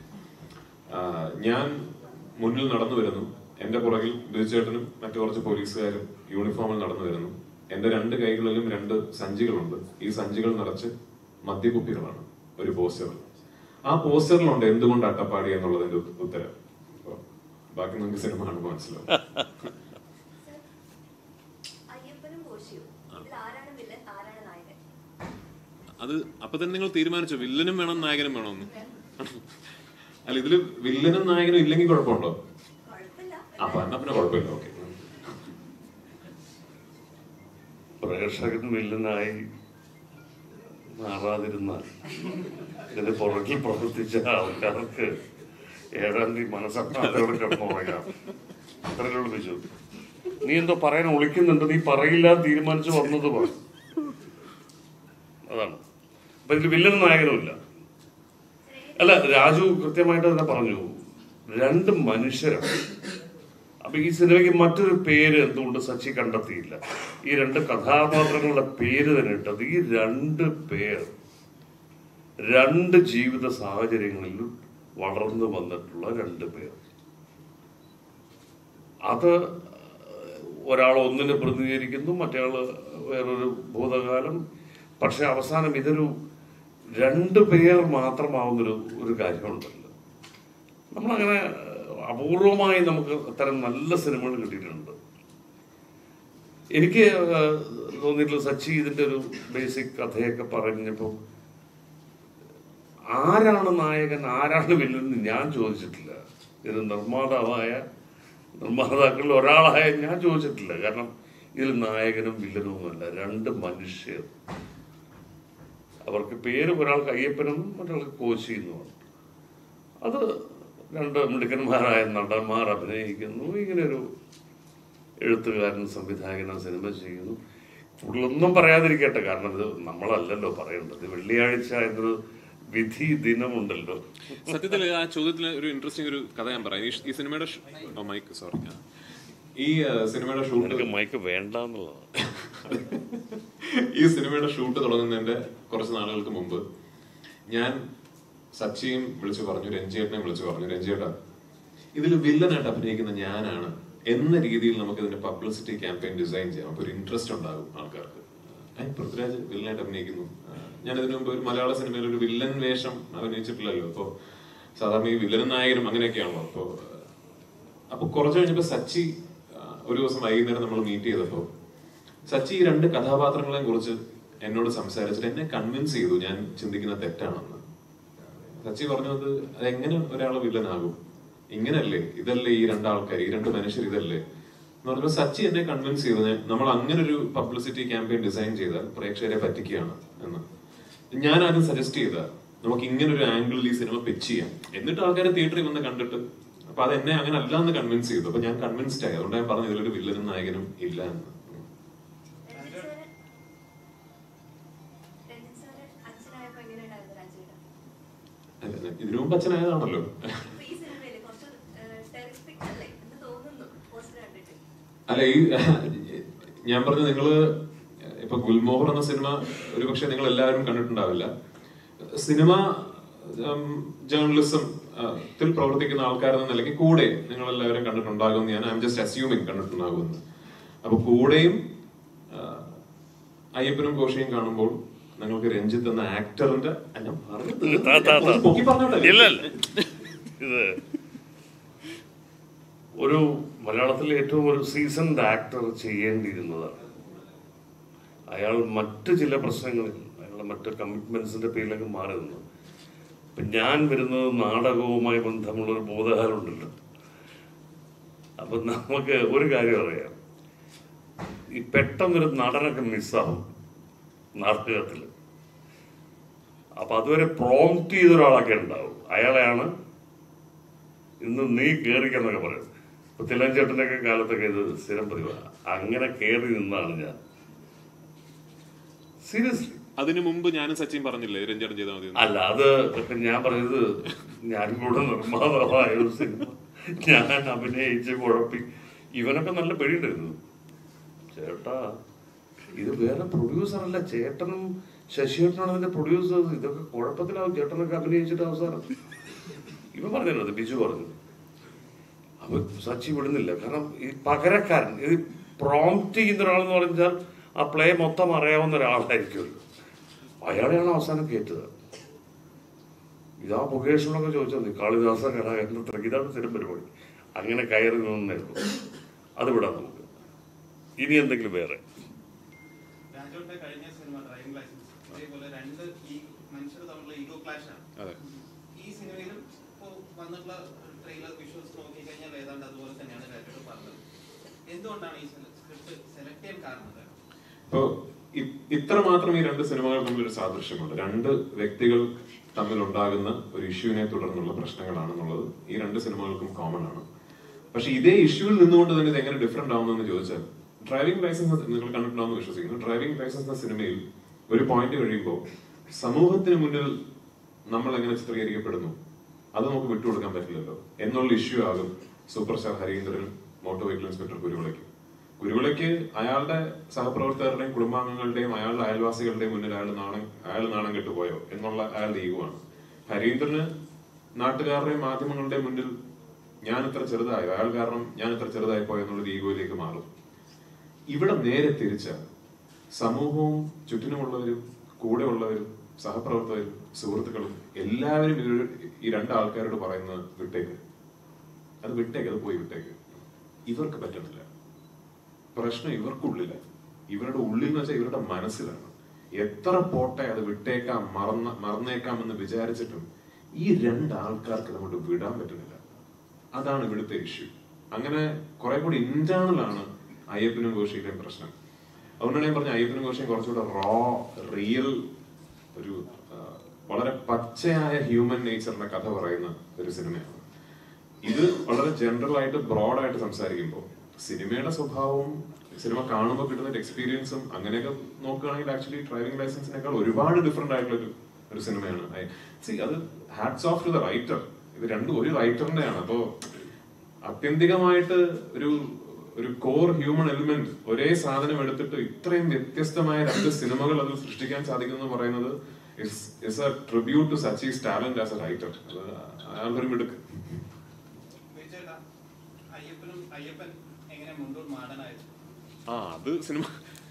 ഞാൻ മുന്നിൽ നടന്നു വരുന്നു എന്റെ പുറകിൽ ബിജുചേട്ടനും മറ്റു കുറച്ച് പോലീസുകാരും യൂണിഫോമിൽ നടന്നു വരുന്നു എന്റെ രണ്ട് കൈകളിലും രണ്ട് സഞ്ചികളുണ്ട് ഈ സഞ്ചികൾ നിറച്ച് മദ്യക്കുപ്പികളാണ് ഒരു പോസ്റ്ററിൽ ആ പോസ്റ്ററിലുണ്ട് എന്തുകൊണ്ട് അട്ടപ്പാടി എന്നുള്ളതിന്റെ ഉത്ത- ഉത്തരം അപ്പൊ ബാക്കി നമുക്ക് സിനിമ കാണുമ്പോൾ മനസ്സിലാവും അയ്യപ്പനും കോശിയും ഇതിൽ ആരാണ് വില്ലൻ ആരാണ് നായകൻ അത് അപ്പൊ തന്നെ നിങ്ങൾ തീരുമാനിച്ചോ വില്ലനും വേണം നായകനും വേണമെന്ന് അല്ല ഇതില് വില്ലനും നായകനും ഇല്ലെങ്കിൽ കുഴപ്പമുണ്ടോ കുഴപ്പമില്ല അപ്പൊ എന്നാ പിന്നെ കുഴപ്പമില്ല ഓക്കെ പ്രേക്ഷകൻ വില്ലനായി മാറാതിരുന്നാൽ ഇതിന് പുറകിൽ പ്രവർത്തിച്ച ആൾക്കാർക്ക് ഏഴാം തീയതി മനസ്സമ്മതോടെ കിടന്നുറങ്ങാം അത്രയേ ഉള്ളൂ ബിജു നീ എന്തോ പറയാൻ ഒളിക്കുന്നുണ്ട് നീ പറയില്ല എന്ന് തീരുമാനിച്ചു വന്നത് പറ അതാണ് അപ്പൊ ഇതിൽ വില്ലൻ നായകനുമില്ല അല്ല രാജു കൃത്യമായിട്ട് തന്നെ പറഞ്ഞു രണ്ട് മനുഷ്യരാണ് അപ്പൊ ഈ സിനിമയ്ക്ക് മറ്റൊരു പേര് എന്തുകൊണ്ട് സച്ചി കണ്ടെത്തിയില്ല ഈ രണ്ട് കഥാപാത്രങ്ങളുടെ പേര് തന്നെ ഇട്ടത് ഈ രണ്ട് പേർ രണ്ട് ജീവിത സാഹചര്യങ്ങളിൽ വളർന്നു വന്നിട്ടുള്ള രണ്ട് പേർ അത് ഒരാൾ ഒന്നിനെ പ്രതിനിധീകരിക്കുന്നു മറ്റേയാൾ വേറൊരു ഭൂതകാലം പക്ഷെ അവസാനം ഇതൊരു രണ്ട് പേർ മാത്രമാവുന്നൊരു ഒരു കാര്യമുണ്ടല്ലോ നമ്മളങ്ങനെ അപൂർവമായി നമുക്ക് അത്തരം നല്ല സിനിമകൾ കിട്ടിയിട്ടുണ്ട് എനിക്ക് ഏഹ്, തോന്നിയിട്ടുള്ള സച്ചി ഇതിന്റെ ഒരു ബേസിക് കഥയൊക്കെ പറഞ്ഞപ്പോൾ ആരാണ് നായകൻ ആരാണ് വില്ലൻ എന്ന് ഞാൻ ചോദിച്ചിട്ടില്ല ഇത് നിർമ്മാതാവായ നിർമ്മാതാക്കളിൽ ഒരാളായ ഞാൻ ചോദിച്ചിട്ടില്ല കാരണം ഇതിൽ നായകനും വില്ലനുമല്ല രണ്ട് മനുഷ്യർ അവർക്ക് പേര് ഒരാൾക്ക് അയ്യപ്പനെന്നും മറ്റൊരാൾക്ക് കോശി എന്നുമാണ് അത് രണ്ട് മിടുക്കന്മാരായ നടന്മാർ അഭിനയിക്കുന്നു ഇങ്ങനെയൊരു എഴുത്തുകാരൻ സംവിധായകനും സിനിമ ചെയ്യുന്നു കൂടുതലൊന്നും പറയാതിരിക്കട്ടെ കാരണം ഇത് നമ്മളല്ലല്ലോ പറയേണ്ടത് വെള്ളിയാഴ്ച എന്നൊരു വിധി ദിനമുണ്ടല്ലോ സത്യത്തിൽ ആ ചോദ്യത്തിൽ ഒരു ഇൻട്രസ്റ്റിംഗ് ഒരു കഥ ഞാൻ പറയാം ഈ- ഈ സിനിമയുടെ മൈക്ക് സോറി ഈ ആ, സിനിമയുടെ ഷൂട്ട് എനിക്ക് മൈക്ക് വേണ്ട എന്നുള്ളതാണ് ഈ സിനിമയുടെ ഷൂട്ട് തുടങ്ങുന്നതിന്റെ കുറച്ച് നാളുകൾക്ക് മുമ്പ് ഞാൻ സച്ചിയും വിളിച്ചു പറഞ്ഞു രഞ്ജിയേട്ടനെ വിളിച്ചു പറഞ്ഞു രഞ്ജിയേട്ടാ ഇതിൽ വില്ലനായിട്ട് അഭിനയിക്കുന്ന ഞാനാണ് എന്ന രീതിയിൽ നമുക്ക് ഇതിന്റെ പബ്ലിസിറ്റി ക്യാമ്പയിൻ ഡിസൈൻ ചെയ്യാം അപ്പൊ ഒരു ഇൻട്രസ്റ്റ് ഉണ്ടാകും ആൾക്കാർക്ക് ഏ, പൃഥ്വിരാജ് വില്ലനായിട്ട് അഭിനയിക്കുന്നു ആ, ഞാൻ ഇതിനു മുമ്പ് ഒരു മലയാള സിനിമയിൽ ഒരു വില്ലൻ വേഷം അഭിനയിച്ചിട്ടില്ലല്ലോ അപ്പോ സാധാരണ ഈ വില്ലനും നായകനും അങ്ങനെയൊക്കെയാണല്ലോ അപ്പോ അപ്പൊ കുറച്ച് കഴിഞ്ഞപ്പോ സച്ചി ആ, ഒരു ദിവസം വൈകുന്നേരം നമ്മൾ മീറ്റ് ചെയ്തപ്പോ സച്ചി ഈ രണ്ട് കഥാപാത്രങ്ങളെയും കുറിച്ച് എന്നോട് സംസാരിച്ചിട്ട് എന്നെ കൺവിൻസ് ചെയ്തു ഞാൻ ചിന്തിക്കുന്ന തെറ്റാണെന്ന് സച്ചി പറഞ്ഞത് അതെങ്ങനെ ഒരാൾ വില്ലനാകും ഇങ്ങനല്ലേ ഇതല്ലേ ഈ രണ്ടാൾക്കാർ ഈ രണ്ട് മനുഷ്യർ ഇതല്ലേ എന്ന് പറഞ്ഞപ്പോൾ സച്ചി എന്നെ കൺവിൻസ് ചെയ്തു ഞാൻ- നമ്മൾ അങ്ങനെ ഒരു പബ്ലിസിറ്റി ക്യാമ്പയിൻ ഡിസൈൻ ചെയ്താൽ പ്രേക്ഷകരെ പറ്റിക്കുകയാണ് എന്ന് ഞാൻ ആദ്യം സജസ്റ്റ് ചെയ്ത നമുക്ക് ഇങ്ങനെ ഒരു ആംഗിളിൽ ഈ സിനിമ പിച്ച് ചെയ്യാം എന്നിട്ട് ആൾക്കാരെ തിയേറ്ററിൽ വന്ന് കണ്ടിട്ട് അപ്പൊ അത് എന്നെ അങ്ങനെ അല്ല എന്ന് കൺവിൻസ് ചെയ്തു അപ്പൊ ഞാൻ കൺവിൻസ്ഡ് ആയി അതുകൊണ്ട് ഞാൻ പറഞ്ഞു ഇതിലൊരു വില്ലനും നായകനും ഇല്ല എന്ന് രഞ്ജിത്ത് സാറ് രഞ്ജിത്ത് സാറ് അച്ഛനായപ്പോ എങ്ങനെയുണ്ടായിരുന്നു രാജേട്ടൻ അല്ല, ഇതിനു മുമ്പ് അച്ഛനായതാണല്ലോ അപ്പൊ ഈ സിനിമയില് കുറച്ച് ടെറിസ്റ്റിക് അല്ലേ എന്ന് തോന്നുന്നു പോസ്റ്റർ കണ്ടിട്ട് അല്ല ഈ ഞാൻ പറഞ്ഞു നിങ്ങള് ഇപ്പൊ ഗുൽമോഹർ എന്ന സിനിമ ഒരുപക്ഷെ നിങ്ങൾ എല്ലാവരും കണ്ടിട്ടുണ്ടാവില്ല സിനിമ ജേർണലിസം ത്തിൽ പ്രവർത്തിക്കുന്ന ആൾക്കാരെന്ന നിലയ്ക്ക് കൂടെ നിങ്ങൾ എല്ലാവരും കണ്ടിട്ടുണ്ടാകുമെന്ന് ഞാൻ ഐ എം ജസ്റ്റ് അസ്യൂമിങ് കണ്ടിട്ടുണ്ടാകുമെന്ന് അപ്പൊ കൂടെയും ആ, അയ്യപ്പനും കോശയും കാണുമ്പോൾ നിങ്ങൾക്ക് രഞ്ജിത്ത് എന്ന ആക്ടറിന്റെ ആ, ഞാൻ പറഞ്ഞത് താ, താ, താ. പൊക്കി പറഞ്ഞോട്ടെ ഇല്ല ഇല്ല ഇത് ഒരു മലയാളത്തിലെ ഏറ്റവും ഒരു സീസൺഡ് ആക്ടർ ചെയ്യേണ്ടിയിരുന്നതാണ് അയാൾ മറ്റ് ചില പ്രശ്നങ്ങളിൽ അയാളുടെ മറ്റ് കമ്മിറ്റ്മെന്റ്സിന്റെ പേരിലൊക്കെ മാറി നിന്നു ഇപ്പൊ ഞാൻ വരുന്നത് നാടകവുമായി ബന്ധമുള്ള ഒരു ബോധകാലമുണ്ടല്ലോ അപ്പൊ നമുക്ക് ഒരു കാര്യം അറിയാം ഈ പെട്ടെന്നൊരു നടനൊക്കെ മിസ്സാവും നാടകത്തിൽ അപ്പൊ അതുവരെ പ്രോംപ്റ്റ് ചെയ്ത ഒരാളൊക്കെ ഉണ്ടാവും അയാളെയാണ് ഇന്ന് നീ കേറിക്കെന്നൊക്കെ പറയും ഇപ്പൊ തിലഞ്ചേട്ടന്റെ ഒക്കെ കാലത്തൊക്കെ ഇത് സ്ഥിരം പതിവാണ് അങ്ങനെ കേറി നിന്നാണ് ഞാൻ സീരിയസ്ലി അതിനു മുമ്പ് ഞാനും സച്ചിൻ പറഞ്ഞില്ലേ രഞ്ജേട്ടൻ ചെയ്താൽ മതി എന്ന്. അല്ല അത് ഇപ്പൊ ഞാൻ പറഞ്ഞത് ഞാൻ കൂടെ നിർമ്മാതാവായ ഒരു സിനിമ ഞാൻ അഭിനയിച്ച് കുഴപ്പി ഇവനൊക്കെ നല്ല പേടിയുണ്ടായിരുന്നു ചേട്ടാ ഇത് വേറെ പ്രൊഡ്യൂസർ അല്ല ചേട്ടനും ശശിയേട്ടനാണ് ഇതിന്റെ പ്രൊഡ്യൂസേഴ്സ് ഇതൊക്കെ കുഴപ്പത്തിലാവും ചേട്ടനൊക്കെ അഭിനയിച്ചിട്ട് അവസാനം ഇവ പറഞ്ഞത് ബിജു പറഞ്ഞു അപ്പൊ സച്ചി വിടുന്നില്ല കാരണം ഈ പകരക്കാരൻ ഇത് പ്രോംപ്റ്റ് ചെയ്യുന്ന ഒരാളെന്ന് പറഞ്ഞാൽ ആ പ്ലേ മൊത്തം അറിയാവുന്ന ഒരാളായിരിക്കുമല്ലോ അയാളെയാണ് അവസാനം കയറ്റത് ഇതാ മുകേഷിനൊക്കെ ചോദിച്ചത് കാളിദാസ കലാകാരൻ ഇതാണ് സ്ഥിരം പരിപാടി അങ്ങനെ കയറി നിന്നേ ഉള്ളൂ അത് വിടാം നമുക്ക് ഇനി എന്തെങ്കിലും വേറെ രാജുവിന്റെ കഴിഞ്ഞ സിനിമ ഡ്രൈവിംഗ് ലൈസൻസ് അതേപോലെ രണ്ട് ഈ മനുഷ്യർ തമ്മിലുള്ള ഈഗോ ക്ലാഷ് ആണ് അതെ ഈ സിനിമയിലും ഇപ്പോ വന്നിട്ടുള്ള ട്രെയിലർ വിഷ്വൽസ് നോക്കി കഴിഞ്ഞാൽ ഏതാണ്ട് അതുപോലെ തന്നെയാണ് രാജുவோട് പറഞ്ഞത് എന്തുകൊണ്ടാണ് ഈ സ്ക്രിപ്റ്റ് സെലക്ട് ചെയ്യാൻ കാരണം എന്താണ്? ഇപ്പോ ഇ- ഇത്ര മാത്രം ഈ രണ്ട് സിനിമകൾ തമ്മിൽ ഒരു സാദൃശ്യമുണ്ട് രണ്ട് വ്യക്തികൾ തമ്മിൽ ഉണ്ടാകുന്ന ഒരു ഇഷ്യൂവിനെ തുടർന്നുള്ള പ്രശ്നങ്ങളാണെന്നുള്ളത് ഈ രണ്ട് സിനിമകൾക്കും കോമൺ ആണ് പക്ഷെ ഇതേ ഇഷ്യൂവിൽ നിന്നുകൊണ്ട് തന്നെ ഇത് എങ്ങനെ ഡിഫറെന്റ് ആവുന്നെന്ന് ചോദിച്ചാൽ ഡ്രൈവിംഗ് ലൈസൻസ് നിങ്ങൾ കണ്ടിട്ടുണ്ടാവുമെന്ന് വിശ്വസിക്കുന്നു ഡ്രൈവിംഗ് ലൈസൻസ് എന്ന സിനിമയിൽ ഒരു പോയിന്റ് കഴിയുമ്പോൾ സമൂഹത്തിന് മുന്നിൽ നമ്മൾ എങ്ങനെ ചിത്രീകരിക്കപ്പെടുന്നു അത് നമുക്ക് വിട്ടുകൊടുക്കാൻ പറ്റില്ലല്ലോ എന്നുള്ള ഇഷ്യൂ ആകും സൂപ്പർ സ്റ്റാർ ഹരീന്ദ്രനും മോട്ടോർ വെഹിക്കിൾ ഇൻസ്പെക്ടർ കുരുവിളയ്ക്കും കുരുവിളയ്ക്ക് അയാളുടെ സഹപ്രവർത്തകരുടെയും കുടുംബാംഗങ്ങളുടെയും അയാളുടെ അയൽവാസികളുടെയും മുന്നിൽ അയാൾ നാണം അയാൾ നാണം കെട്ടുപോയോ എന്നുള്ള അയാളുടെ ഈഗുവാണ് ഹരീന്ദ്രന് നാട്ടുകാരുടെയും മാധ്യമങ്ങളുടെയും മുന്നിൽ ഞാൻ ഇത്ര ചെറുതായോ അയാൾ കാരണം ഞാൻ ഇത്ര ചെറുതായി പോയോ എന്നുള്ളത് ഈഗോയിലേക്ക് മാറും ഇവിടെ നേരെ തിരിച്ച സമൂഹവും ചുറ്റിനുമുള്ളവരും കൂടെയുള്ളവരും സഹപ്രവർത്തകരും സുഹൃത്തുക്കളും എല്ലാവരും ഇവര് ഈ രണ്ട് ആൾക്കാരോട് പറയുന്നത് വിട്ടേക്ക് അത് വിട്ടേക്ക് അത് പോയി വിട്ടേക്ക് ഇവർക്ക് പറ്റുന്നില്ല പ്രശ്നം ഇവർക്കുള്ളില ഇവരുടെ ഉള്ളിൽ എന്ന് വെച്ചാൽ ഇവരുടെ മനസ്സിലാണ് എത്ര പോട്ടെ അത് വിട്ടേക്കാം മറന്ന മറന്നേക്കാം എന്ന് വിചാരിച്ചിട്ടും ഈ രണ്ട് ആൾക്കാർക്ക് നമുക്ക് വിടാൻ പറ്റുന്നില്ല അതാണ് ഇവിടുത്തെ ഇഷ്യൂ അങ്ങനെ കുറെ കൂടി ഇന്റേണൽ ആണ് അയ്യപ്പനും ഘോഷിയുടെയും പ്രശ്നം അതുകൊണ്ടാണ് ഞാൻ പറഞ്ഞ അയ്യപ്പനും ഘോഷയും കുറച്ചുകൂടെ റോ റിയൽ ഒരു ആ, വളരെ പച്ചയായ ഹ്യൂമൻ നേച്ചറിന്റെ കഥ പറയുന്ന ഒരു സിനിമയാണ് ഇത് വളരെ ജനറൽ ആയിട്ട് ബ്രോഡ് ആയിട്ട് സംസാരിക്കുമ്പോൾ സിനിമയുടെ സ്വഭാവവും സിനിമ കാണുമ്പോൾ കിട്ടുന്ന ഒരു എക്സ്പീരിയൻസും അങ്ങനെയൊക്കെ നോക്കുകയാണെങ്കിൽ ആക്ച്വലി ഡ്രൈവിംഗ് ലൈസൻസിനേക്കാൾ ഒരുപാട് ഡിഫറെന്റ് ആയിട്ടുള്ള ഒരു ഒരു സിനിമയാണ് സി അത് hats off to the writer ഇത് രണ്ടും ഒരു റൈറ്ററിന്റെയാണ് അപ്പോ ആത്യന്തികമായിട്ട് ഒരു ഒരു കോർ ഹ്യൂമൻ എലിമെന്റ് ഒരേ സാധനം എടുത്തിട്ട് ഇത്രയും വ്യത്യസ്തമായ രണ്ട് സിനിമകൾ അതിൽ സൃഷ്ടിക്കാൻ സാധിക്കുന്നു എന്ന് പറയുന്നത് is a tribute to Sachy's talent as a writer അയാളുടെ ഒരു മിടുക്ക് വിജയേട്ടാ, അയ്യപ്പനും അയ്യപ്പൻ എങ്ങനെ മുണ്ടൂർ മാടനായത് ആ അത് സിനിമ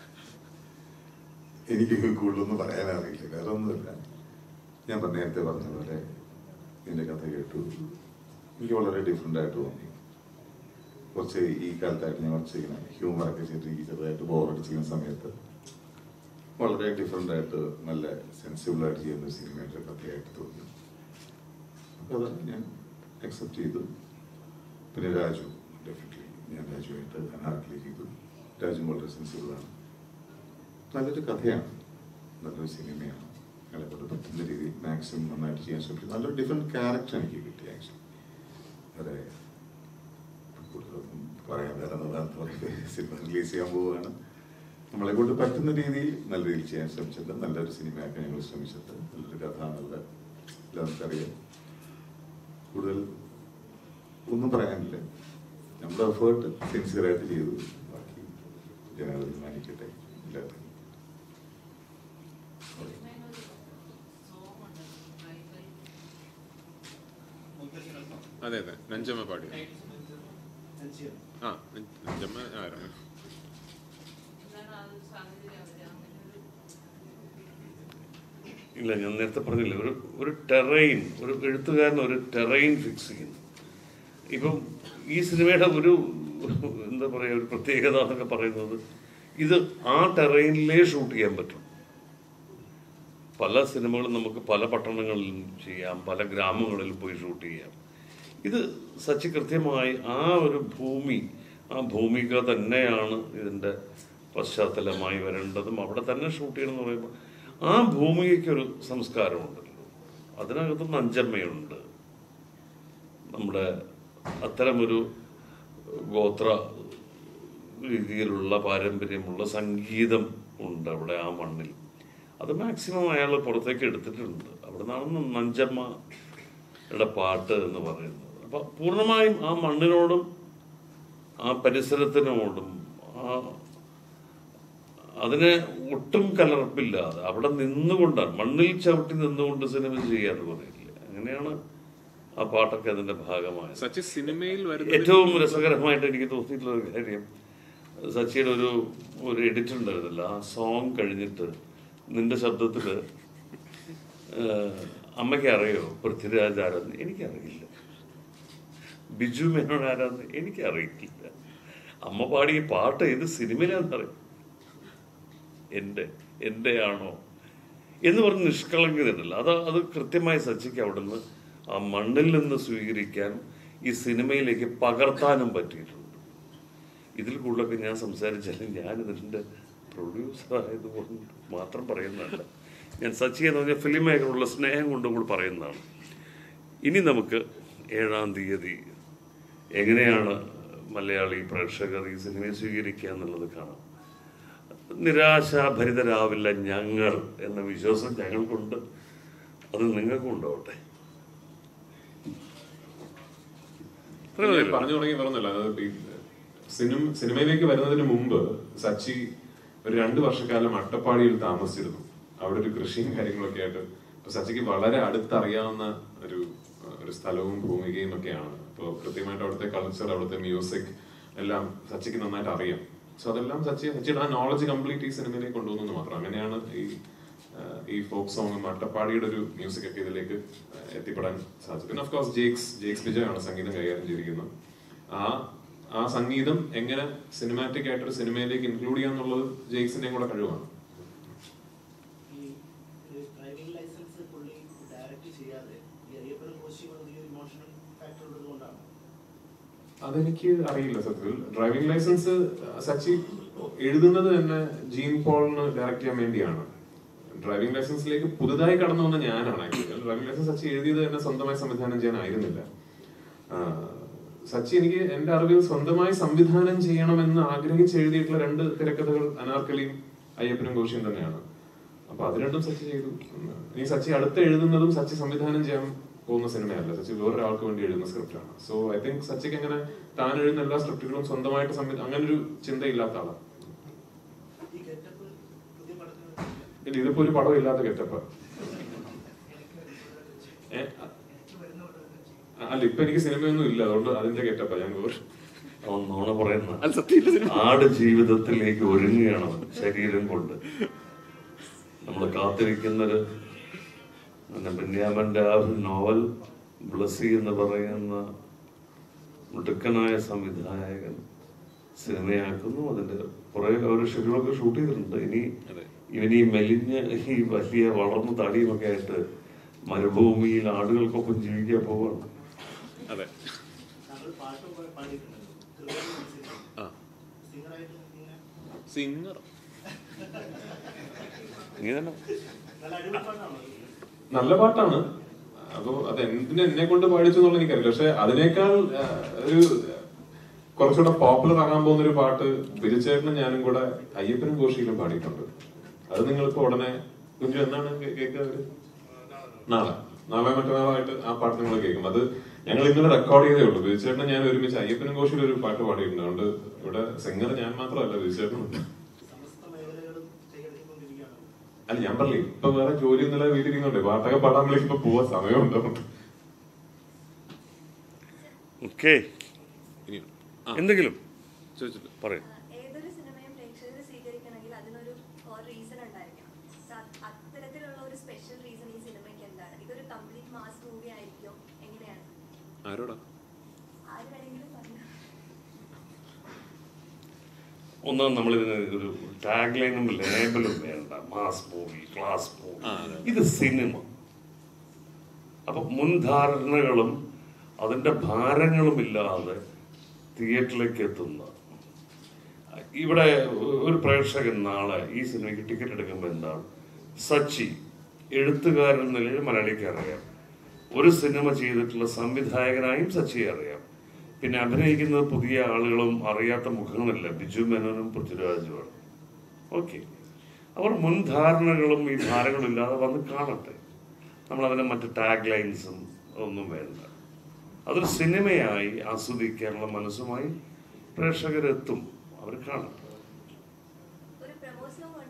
എനിക്ക് കൂടുതലൊന്നും പറയാനറിയില്ല വേറെ ഒന്നുമില്ല ഞാൻ പറഞ്ഞ നേരത്തെ പറഞ്ഞ പോലെ ഇതിന്റെ കഥ കേട്ടു എനിക്ക് വളരെ ഡിഫറെന്റ് ആയിട്ട് തോന്നി കുറച്ച് ഈ കാലത്തായിട്ട് ഞാൻ കുറച്ച് ഇങ്ങനെ ഹ്യൂമറൊക്കെ ചെയ്തിട്ട് എനിക്ക് ചെറുതായിട്ട് ബോറടിച്ചിരിക്കുന്ന സമയത്ത് വളരെ ഡിഫറെന്റ് ആയിട്ട് നല്ല സെൻസിബിൾ ആയിട്ട് ചെയ്യുന്ന ഒരു സിനിമയുടെ കഥയായിട്ട് തോന്നി അപ്പോൾ അത് ഞാൻ അക്സെപ്റ്റ് ചെയ്തു പിന്നെ രാജു ഡെഫിനറ്റ്ലി ഞാൻ രാജുവായിട്ട് അനാർട്ടിലേക്ക് ചെയ്തു രാജു വളരെ സെൻസിബിളാണ് നല്ലൊരു കഥയാണ് നല്ലൊരു സിനിമയാണ് അയാളെ കൊണ്ട് പറ്റുന്ന രീതിയിൽ മാക്സിമം നന്നായിട്ട് ചെയ്യാൻ ശ്രമിച്ചു നല്ലൊരു ഡിഫറെൻറ്റ് ക്യാരക്ടർ എനിക്ക് കിട്ടി ആക്ച്വലി അതെ കൂടുതലൊന്നും പറയാൻ വേറെ എന്താണെന്ന് പറയുന്നത് സിനിമ റിലീസ് ചെയ്യാൻ പോവുകയാണ് നമ്മളെ കൊണ്ട് പറ്റുന്ന രീതിയിൽ നല്ല രീതിയിൽ ചെയ്യാൻ ശ്രമിച്ചത് നല്ലൊരു സിനിമയാക്കാൻ ഞങ്ങൾ ശ്രമിച്ചത് നല്ലൊരു കഥ നല്ല എല്ലാവർക്കും അറിയാം കൂടുതൽ ഒന്നും പറയാനില്ല നമ്മുടെ എഫേർട്ട് സിൻസിയറായിട്ട് ചെയ്തു ബാക്കി ജനങ്ങൾ തീരുമാനിക്കട്ടെ എല്ലാവർക്കും മുത്തശ്ശനൊപ്പം അതെ അതെ നഞ്ചമ്മ പാടി അനുശീലനം ആ ന- നഞ്ചമ്മ ആരാണ് ഇല്ല ഞാൻ നേരത്തെ പറഞ്ഞില്ല ഒരു ഒരു ടെറൈൻ ഒരു എഴുത്തുകാരൻ ഒരു ടെറൈൻ ഫിക്സ് ചെയ്യുന്നു ഇപ്പം ഈ സിനിമയുടെ ഒരു എന്താ പറയുക ഒരു പ്രത്യേകത എന്നൊക്കെ പറയുന്നത് ഇത് ആ ടെറൈനിലേ ഷൂട്ട് ചെയ്യാൻ പറ്റും പല സിനിമകളും നമുക്ക് പല പട്ടണങ്ങളിലും ചെയ്യാം പല ഗ്രാമങ്ങളിലും പോയി ഷൂട്ട് ചെയ്യാം ഇത് സച്ചി കൃത്യമായി ആ ഒരു ഭൂമി ആ ഭൂമിക തന്നെയാണ് ഇതിൻ്റെ പശ്ചാത്തലമായി വരേണ്ടതും അവിടെ തന്നെ ഷൂട്ട് ചെയ്യണം എന്ന് പറയുമ്പോൾ ആ ഭൂമികയ്ക്കൊരു സംസ്കാരമുണ്ടല്ലോ അതിനകത്ത് നഞ്ചമ്മയുണ്ട് നമ്മുടെ അത്തരമൊരു ഗോത്ര രീതിയിലുള്ള പാരമ്പര്യമുള്ള സംഗീതം ഉണ്ട് അവിടെ ആ മണ്ണിൽ അത് മാക്സിമം അയാൾ പുറത്തേക്ക് എടുത്തിട്ടുണ്ട് അവിടെ നിന്നാണ് നഞ്ചമ്മയുടെ പാട്ട് എന്ന് പറയുന്നത് അപ്പൊ പൂർണ്ണമായും ആ മണ്ണിനോടും ആ പരിസരത്തിനോടും ആ അതിന് ഒട്ടും കലർപ്പില്ലാതെ അവിടെ നിന്നുകൊണ്ടാണ് മണ്ണിൽ ചവിട്ടി നിന്നുകൊണ്ട് സിനിമ ചെയ്യാന്ന് പറയില്ല അങ്ങനെയാണ് ആ പാട്ടൊക്കെ അതിന്റെ ഭാഗമായത് സച്ചി സിനിമയിൽ വരുന്ന ഏറ്റവും രസകരമായിട്ട് എനിക്ക് തോന്നിയിട്ടുള്ള ഒരു കാര്യം സച്ചിയുടെ ഒരു ഒരു എഡിറ്റ് ഉണ്ടായിരുന്നില്ല ആ സോങ് കഴിഞ്ഞിട്ട് നിന്റെ ശബ്ദത്തില് ഏഹ്, അമ്മയ്ക്ക് അറിയോ പൃഥ്വിരാജ് ആരാന്ന് എനിക്കറിയില്ല ബിജു മേനോൻ ആരാന്ന് എനിക്കറിയില്ല അമ്മ പാടിയ പാട്ട് ഏത് സിനിമയിലാണെന്നറിയും എൻ്റെ എൻ്റെ ആണോ എന്ന് പറഞ്ഞ് നിഷ്കളങ്കതയുണ്ടല്ലോ അത് അത് കൃത്യമായി സച്ചിക്ക് അവിടുന്ന് ആ മണ്ണിൽ നിന്ന് സ്വീകരിക്കാൻ ഈ സിനിമയിലേക്ക് പകർത്താനും പറ്റിയിട്ടുണ്ട് ഇതിൽ കൂടുതലൊക്കെ ഞാൻ സംസാരിച്ചാലും ഞാൻ ഇതിൻ്റെ പ്രൊഡ്യൂസർ ആയതുകൊണ്ട് മാത്രം പറയുന്നതല്ല ഞാൻ സച്ചി എന്ന് പറഞ്ഞ ഫിലിം മേഖലയുള്ള സ്നേഹം കൊണ്ടും കൂടി പറയുന്നതാണ് ഇനി നമുക്ക് ഏഴാം തീയതി എങ്ങനെയാണ് മലയാളി പ്രേക്ഷകർ ഈ സിനിമയെ സ്വീകരിക്കുക എന്നുള്ളത് കാണാം നിരാശാഭരിതരാവില്ല ഞങ്ങൾ എന്ന വിശ്വാസം ഞങ്ങൾക്കുണ്ട് അത് നിങ്ങൾക്കും ഉണ്ടാവട്ടെ ഇത്രയേ ഞാൻ ഉള്ളൂ. പറഞ്ഞു തുടങ്ങി പറഞ്ഞല്ല അത് ഈ സിനിമ സിനിമയിലേക്ക് വരുന്നതിന് മുമ്പ് സച്ചി ഒരു രണ്ടു വർഷക്കാലം അട്ടപ്പാടിയിൽ താമസിച്ചിരുന്നു അവിടെ ഒരു കൃഷിയും കാര്യങ്ങളൊക്കെ ആയിട്ട് അപ്പൊ സച്ചിക്ക് വളരെ അടുത്തറിയാവുന്ന ഒരു ഒരു സ്ഥലവും ഭൂമികയും ഒക്കെയാണ് അപ്പോൾ കൃത്യമായിട്ട് അവിടുത്തെ കൾച്ചർ അവിടുത്തെ മ്യൂസിക് എല്ലാം സച്ചിക്ക് നന്നായിട്ട് അറിയാം സോ അതെല്ലാം സച്ചി സച്ചിയുടെ ആ നോളജ് കംപ്ലീറ്റ് ഈ സിനിമയിലേക്ക് കൊണ്ടുവന്നു എന്ന് മാത്രം അങ്ങനെയാണ് ഈ ആ, ഈ ഫോക്ക് സോങ്ങും അട്ടപ്പാടിയുടെ ഒരു മ്യൂസിക് ഒക്കെ ഇതിലേക്ക് ആ, എത്തിപ്പെടാൻ സാധിച്ചു പിന്നെ ഓഫ് കോഴ്സ് ജേക്സ് ജേക്സ് ബിജോയാണ് സംഗീതം കൈകാര്യം ചെയ്തിരിക്കുന്നത് ആ ആ സംഗീതം എങ്ങനെ സിനിമാറ്റിക് ആയിട്ടൊരു സിനിമയിലേക്ക് ഇൻക്ലൂഡ് ചെയ്യാന്നുള്ളത് ജെയ്ക്സിന്റെയും കൂടെ കഴിവാണ് ഈ ഡ്രൈവിംഗ് ലൈസൻസ് പുള്ളി ഡയറക്റ്റ് ചെയ്യാതെ ഈ അയ്യപ്പനും കോശിയും വലിയൊരു ഇമോഷണൽ ഫാക്ടർ ഉള്ളത് കൊണ്ടാണ് അതെനിക്ക് അറിയില്ല സത്യത്തിൽ ഡ്രൈവിംഗ് ലൈസൻസ് സച്ചി എഴുതുന്നത് തന്നെ ജീൻ പോളിന് ഡയറക്റ്റ് ചെയ്യാൻ വേണ്ടിയാണ് ഡ്രൈവിംഗ് ലൈസൻസിലേക്ക് പുതുതായി കടന്നു വന്ന ഞാനാണ് ആക്ച്വലി ഡ്രൈവിംഗ് ലൈസൻസ് സച്ചി എഴുതിയത് തന്നെ സ്വന്തമായി സംവിധാനം ചെയ്യാനായിരുന്നില്ല ആ, സച്ചി എനിക്ക് എന്റെ അറിവിൽ സ്വന്തമായി സംവിധാനം ചെയ്യണമെന്ന് ആഗ്രഹിച്ച് എഴുതിയിട്ടുള്ള രണ്ട് തിരക്കഥകൾ അനാർക്കലിയും അയ്യപ്പനും ഘോഷിയും തന്നെയാണ് അപ്പൊ അത് രണ്ടും സച്ചി ചെയ്തു ഇനി സച്ചി അടുത്ത് എഴുതുന്നതും സച്ചി സംവിധാനം ചെയ്യാൻ പോകുന്ന സിനിമയല്ല സച്ചി വേറൊരാൾക്ക് വേണ്ടി എഴുതുന്ന സ്ക്രിപ്റ്റാണ് സോ ഐ തിങ്ക് സച്ചിക്ക് അങ്ങനെ താൻ എഴുതുന്ന എല്ലാ സ്ക്രിപ്റ്റുകളും സ്വന്തമായിട്ട് സംവിധാനം അങ്ങനെ ഒരു ചിന്തയില്ലാത്ത ആളാണ് ഈ ഗെറ്റപ്പ് പുതിയ പടത്തിന് ഇല്ല, ഇതിപ്പോ ഒരു പടം ഇല്ലാത്ത കെറ്റപ്പ് അല്ല ഇപ്പൊ എനിക്ക് സിനിമയൊന്നും ഇല്ല അതുകൊണ്ട് അതിന്റെ കെറ്റപ്പാ ഞാൻ വേറെ അവൻ നോണ പറയുന്ന ആട് ജീവിതത്തിലേക്ക് ഒരുങ്ങുകയാണ് അവൻ ശരീരം കൊണ്ട് നമ്മൾ കാത്തിരിക്കുന്നൊരു പിന്നെ ബെന്യാമന്റെ ആ ഒരു നോവൽ ബ്ലസ്സി എന്ന് പറയുന്ന മിടുക്കനായ സംവിധായകൻ സിനിമയാക്കുന്നു അതിന്റെ കുറെ ഒരു ഷെഡ്യൂളൊക്കെ ഷൂട്ട് ചെയ്തിട്ടുണ്ട് ഇനി ഇവൻ ഈ മെലിഞ്ഞ് ഈ വലിയ വളർന്ന തടിയുമൊക്കെ ആയിട്ട് മരുഭൂമിയിൽ ആടുകൾക്കൊപ്പം ജീവിക്കാൻ പോവാണ് അതെ താങ്കൾ പാട്ട് പാ- പാടിയിട്ടുണ്ടല്ലോ കൃപയുടെ മത്സരം ആ സിംഗറായിട്ട് ഇങ്ങനെ സിംഗർ ഇങ്ങനെ തന്നെ നല്ല അടിപൊളി പാട്ടാണോ അത്? നല്ല പാട്ടാണ് അപ്പൊ അത് എന്തിനെ എന്നെ കൊണ്ട് പാടിച്ചു എന്നുള്ള എനിക്കറിയില്ല പക്ഷെ അതിനേക്കാൾ ആ, ഒരു കുറച്ചുകൂടെ പോപ്പുലർ ആകാൻ പോകുന്ന ഒരു പാട്ട് ബിജുചേട്ടനും ഞാനും കൂടെ അയ്യപ്പനും ഘോഷിയിലും പാടിയിട്ടുണ്ട് അത് നിങ്ങളിപ്പോ ഉടനെ കുഞ്ചു എന്നാണ് കേ- കേൾക്കുക അവര് നാളെ നാളെ മറ്റന്നാളായിട്ട് ആ പാട്ട് നിങ്ങൾ കേൾക്കും അത് ഞങ്ങൾ ഇന്നലെ റെക്കോർഡ് ചെയ്തേ ഉള്ളൂ ബിജുചേട്ടനും ഞാൻ ഒരുമിച്ച് അയ്യപ്പനും ഘോഷിയിൽ ഒരു പാട്ട് പാടിയിട്ടുണ്ട് അതുകൊണ്ട് ഇവിടെ സിംഗർ ഞാൻ മാത്രമല്ല ബിജുചേട്ടനുണ്ട് സമസ്ത മേഖലകളും കൈയടക്കിക്കൊണ്ടിരിക്കുകയാണ് അല്ല ഞാൻ പറഞ്ഞില്ലേ ഇപ്പൊ വേറെ ജോലി ഒന്നുമില്ല വീട്ടിലിരിക്കുന്നുണ്ട് പാട്ടൊക്കെ പാടാൻ വിളിക്കുമ്പോ പോവാൻ സമയമുണ്ട് അതുകൊണ്ട് ഓക്കെ ഇനി ആ എന്തെങ്കിലും ചോദിച്ചിട്ട് പറയും ഏതൊരു സിനിമയും പ്രേക്ഷകർ സ്വീകരിക്കണമെങ്കിൽ അതിനൊരു റീസൺ ഉണ്ടായിരിക്കണം So, അത് അത്തരത്തിലുള്ള ഒരു സ്പെഷ്യൽ റീസൺ ഈ സിനിമയ്ക്ക് എന്താണ് ഇതൊരു കംപ്ലീറ്റ് മാസ് മൂവി ആയിരിക്കും എങ്ങനെയാണ് ആരോടാ ആര് വേണമെങ്കിലും പറഞ്ഞു ഒന്ന് നമ്മളിതിന് ഒരു ടാഗ് ലൈനും ലേബലും വേണ്ട മാസ് മൂവി ക്ലാസ് മൂവി ആ, അതെ. ഇത് സിനിമ അപ്പൊ മുൻധാരണകളും അതിന്റെ ഭാരങ്ങളും ഇല്ലാതെ തിയേറ്ററിലേക്ക് എത്തുന്ന ഇവിടെ ഒരു പ്രേക്ഷകൻ നാളെ ഈ സിനിമയ്ക്ക് ടിക്കറ്റ് എടുക്കുമ്പോൾ എന്താണ് സച്ചി എഴുത്തുകാരൻ എന്ന നിലയിൽ മലയാളിക്ക് അറിയാം ഒരു സിനിമ ചെയ്തിട്ടുള്ള സംവിധായകനായും സച്ചിയെ അറിയാം പിന്നെ അഭിനയിക്കുന്നത് പുതിയ ആളുകളും അറിയാത്ത മുഖങ്ങളില്ല ബിജു മേനോനും പൃഥ്വിരാജുമാണ് ഓക്കെ അവർ മുൻധാരണകളും ഈ ഭാരങ്ങളും ഇല്ലാതെ വന്ന് കാണട്ടെ നമ്മൾ അതിന് മറ്റ് ടാഗ് ലൈൻസും ഒന്നും വേണ്ട അതൊരു സിനിമയായി ആസ്വദിക്കാനുള്ള മനസ്സുമായി പ്രേക്ഷകരെത്തും അവർ കാണട്ടെ ഒരു പ്രമോഷനും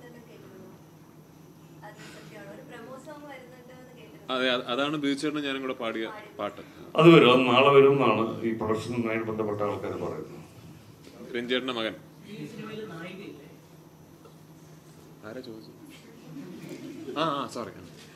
അതെ അത് അതാണ് ബീച്ചേട്ടൻ ഞാനും കൂടെ പാടിയ പാട്ട് അത് വരും അത് നാളെ വരും എന്നാണ് ഈ പ്രൊഡക്ഷനുമായി ബന്ധപ്പെട്ട ആൾക്കാർ പറയുന്നത് രഞ്ജേട്ടന്റെ മകൻ ഈ സിനിമയിൽ നായികയില്ലേ ആരാ ചോദിച്ചു ആ ആ സോറി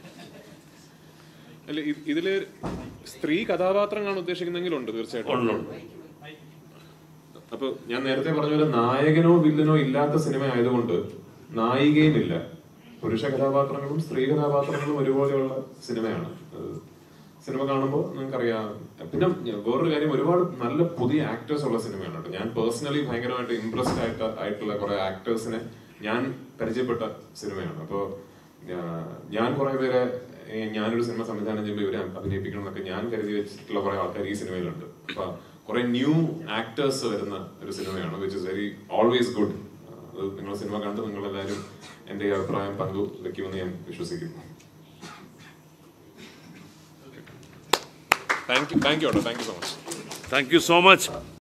അല്ല ഇ- ഇതില് സ്ത്രീ കഥാപാത്രങ്ങളാണ് ഉദ്ദേശിക്കുന്നെങ്കിൽ ഉണ്ട് തീർച്ചയായിട്ടും ഉണ്ട്, ഉണ്ട്. അപ്പൊ ഞാൻ നേരത്തെ പറഞ്ഞ പോലെ നായകനോ വില്ലനോ ഇല്ലാത്ത സിനിമ ആയതുകൊണ്ട് നായികയും ഇല്ല പുരുഷ കഥാപാത്രങ്ങളും സ്ത്രീ കഥാപാത്രങ്ങളും ഒരുപോലെയുള്ള സിനിമയാണ് അത് സിനിമ കാണുമ്പോൾ നിങ്ങൾക്കറിയാം പിന്നെ വേറൊരു കാര്യം ഒരുപാട് നല്ല പുതിയ ആക്ടേഴ്സ് ഉള്ള സിനിമയാണ് കേട്ടോ ഞാൻ പേഴ്സണലി ഭയങ്കരമായിട്ട് ഇംപ്രസ്ഡ് ആയിട്ട് ആയിട്ടുള്ള കുറെ ആക്ടേഴ്സിനെ ഞാൻ പരിചയപ്പെട്ട സിനിമയാണ് അപ്പോൾ ഞാൻ കുറെ പേരെ ഏ, ഞാനൊരു സിനിമ സംവിധാനം ചെയ്യുമ്പോൾ ഇവരെ അഭിനയിപ്പിക്കണം എന്നൊക്കെ ഞാൻ കരുതി വെച്ചിട്ടുള്ള കുറെ ആൾക്കാർ ഈ സിനിമയിലുണ്ട് അപ്പൊ കുറെ ന്യൂ ആക്ടേഴ്സ് വരുന്ന ഒരു സിനിമയാണ് which is very always good അത് നിങ്ങൾ സിനിമ കണ്ട് നിങ്ങൾ എല്ലാവരും എന്റെ ഈ അഭിപ്രായം പങ്കുവെക്കുമെന്ന് ഞാൻ വിശ്വസിക്കുന്നു thank you thank you thank you so much thank you so much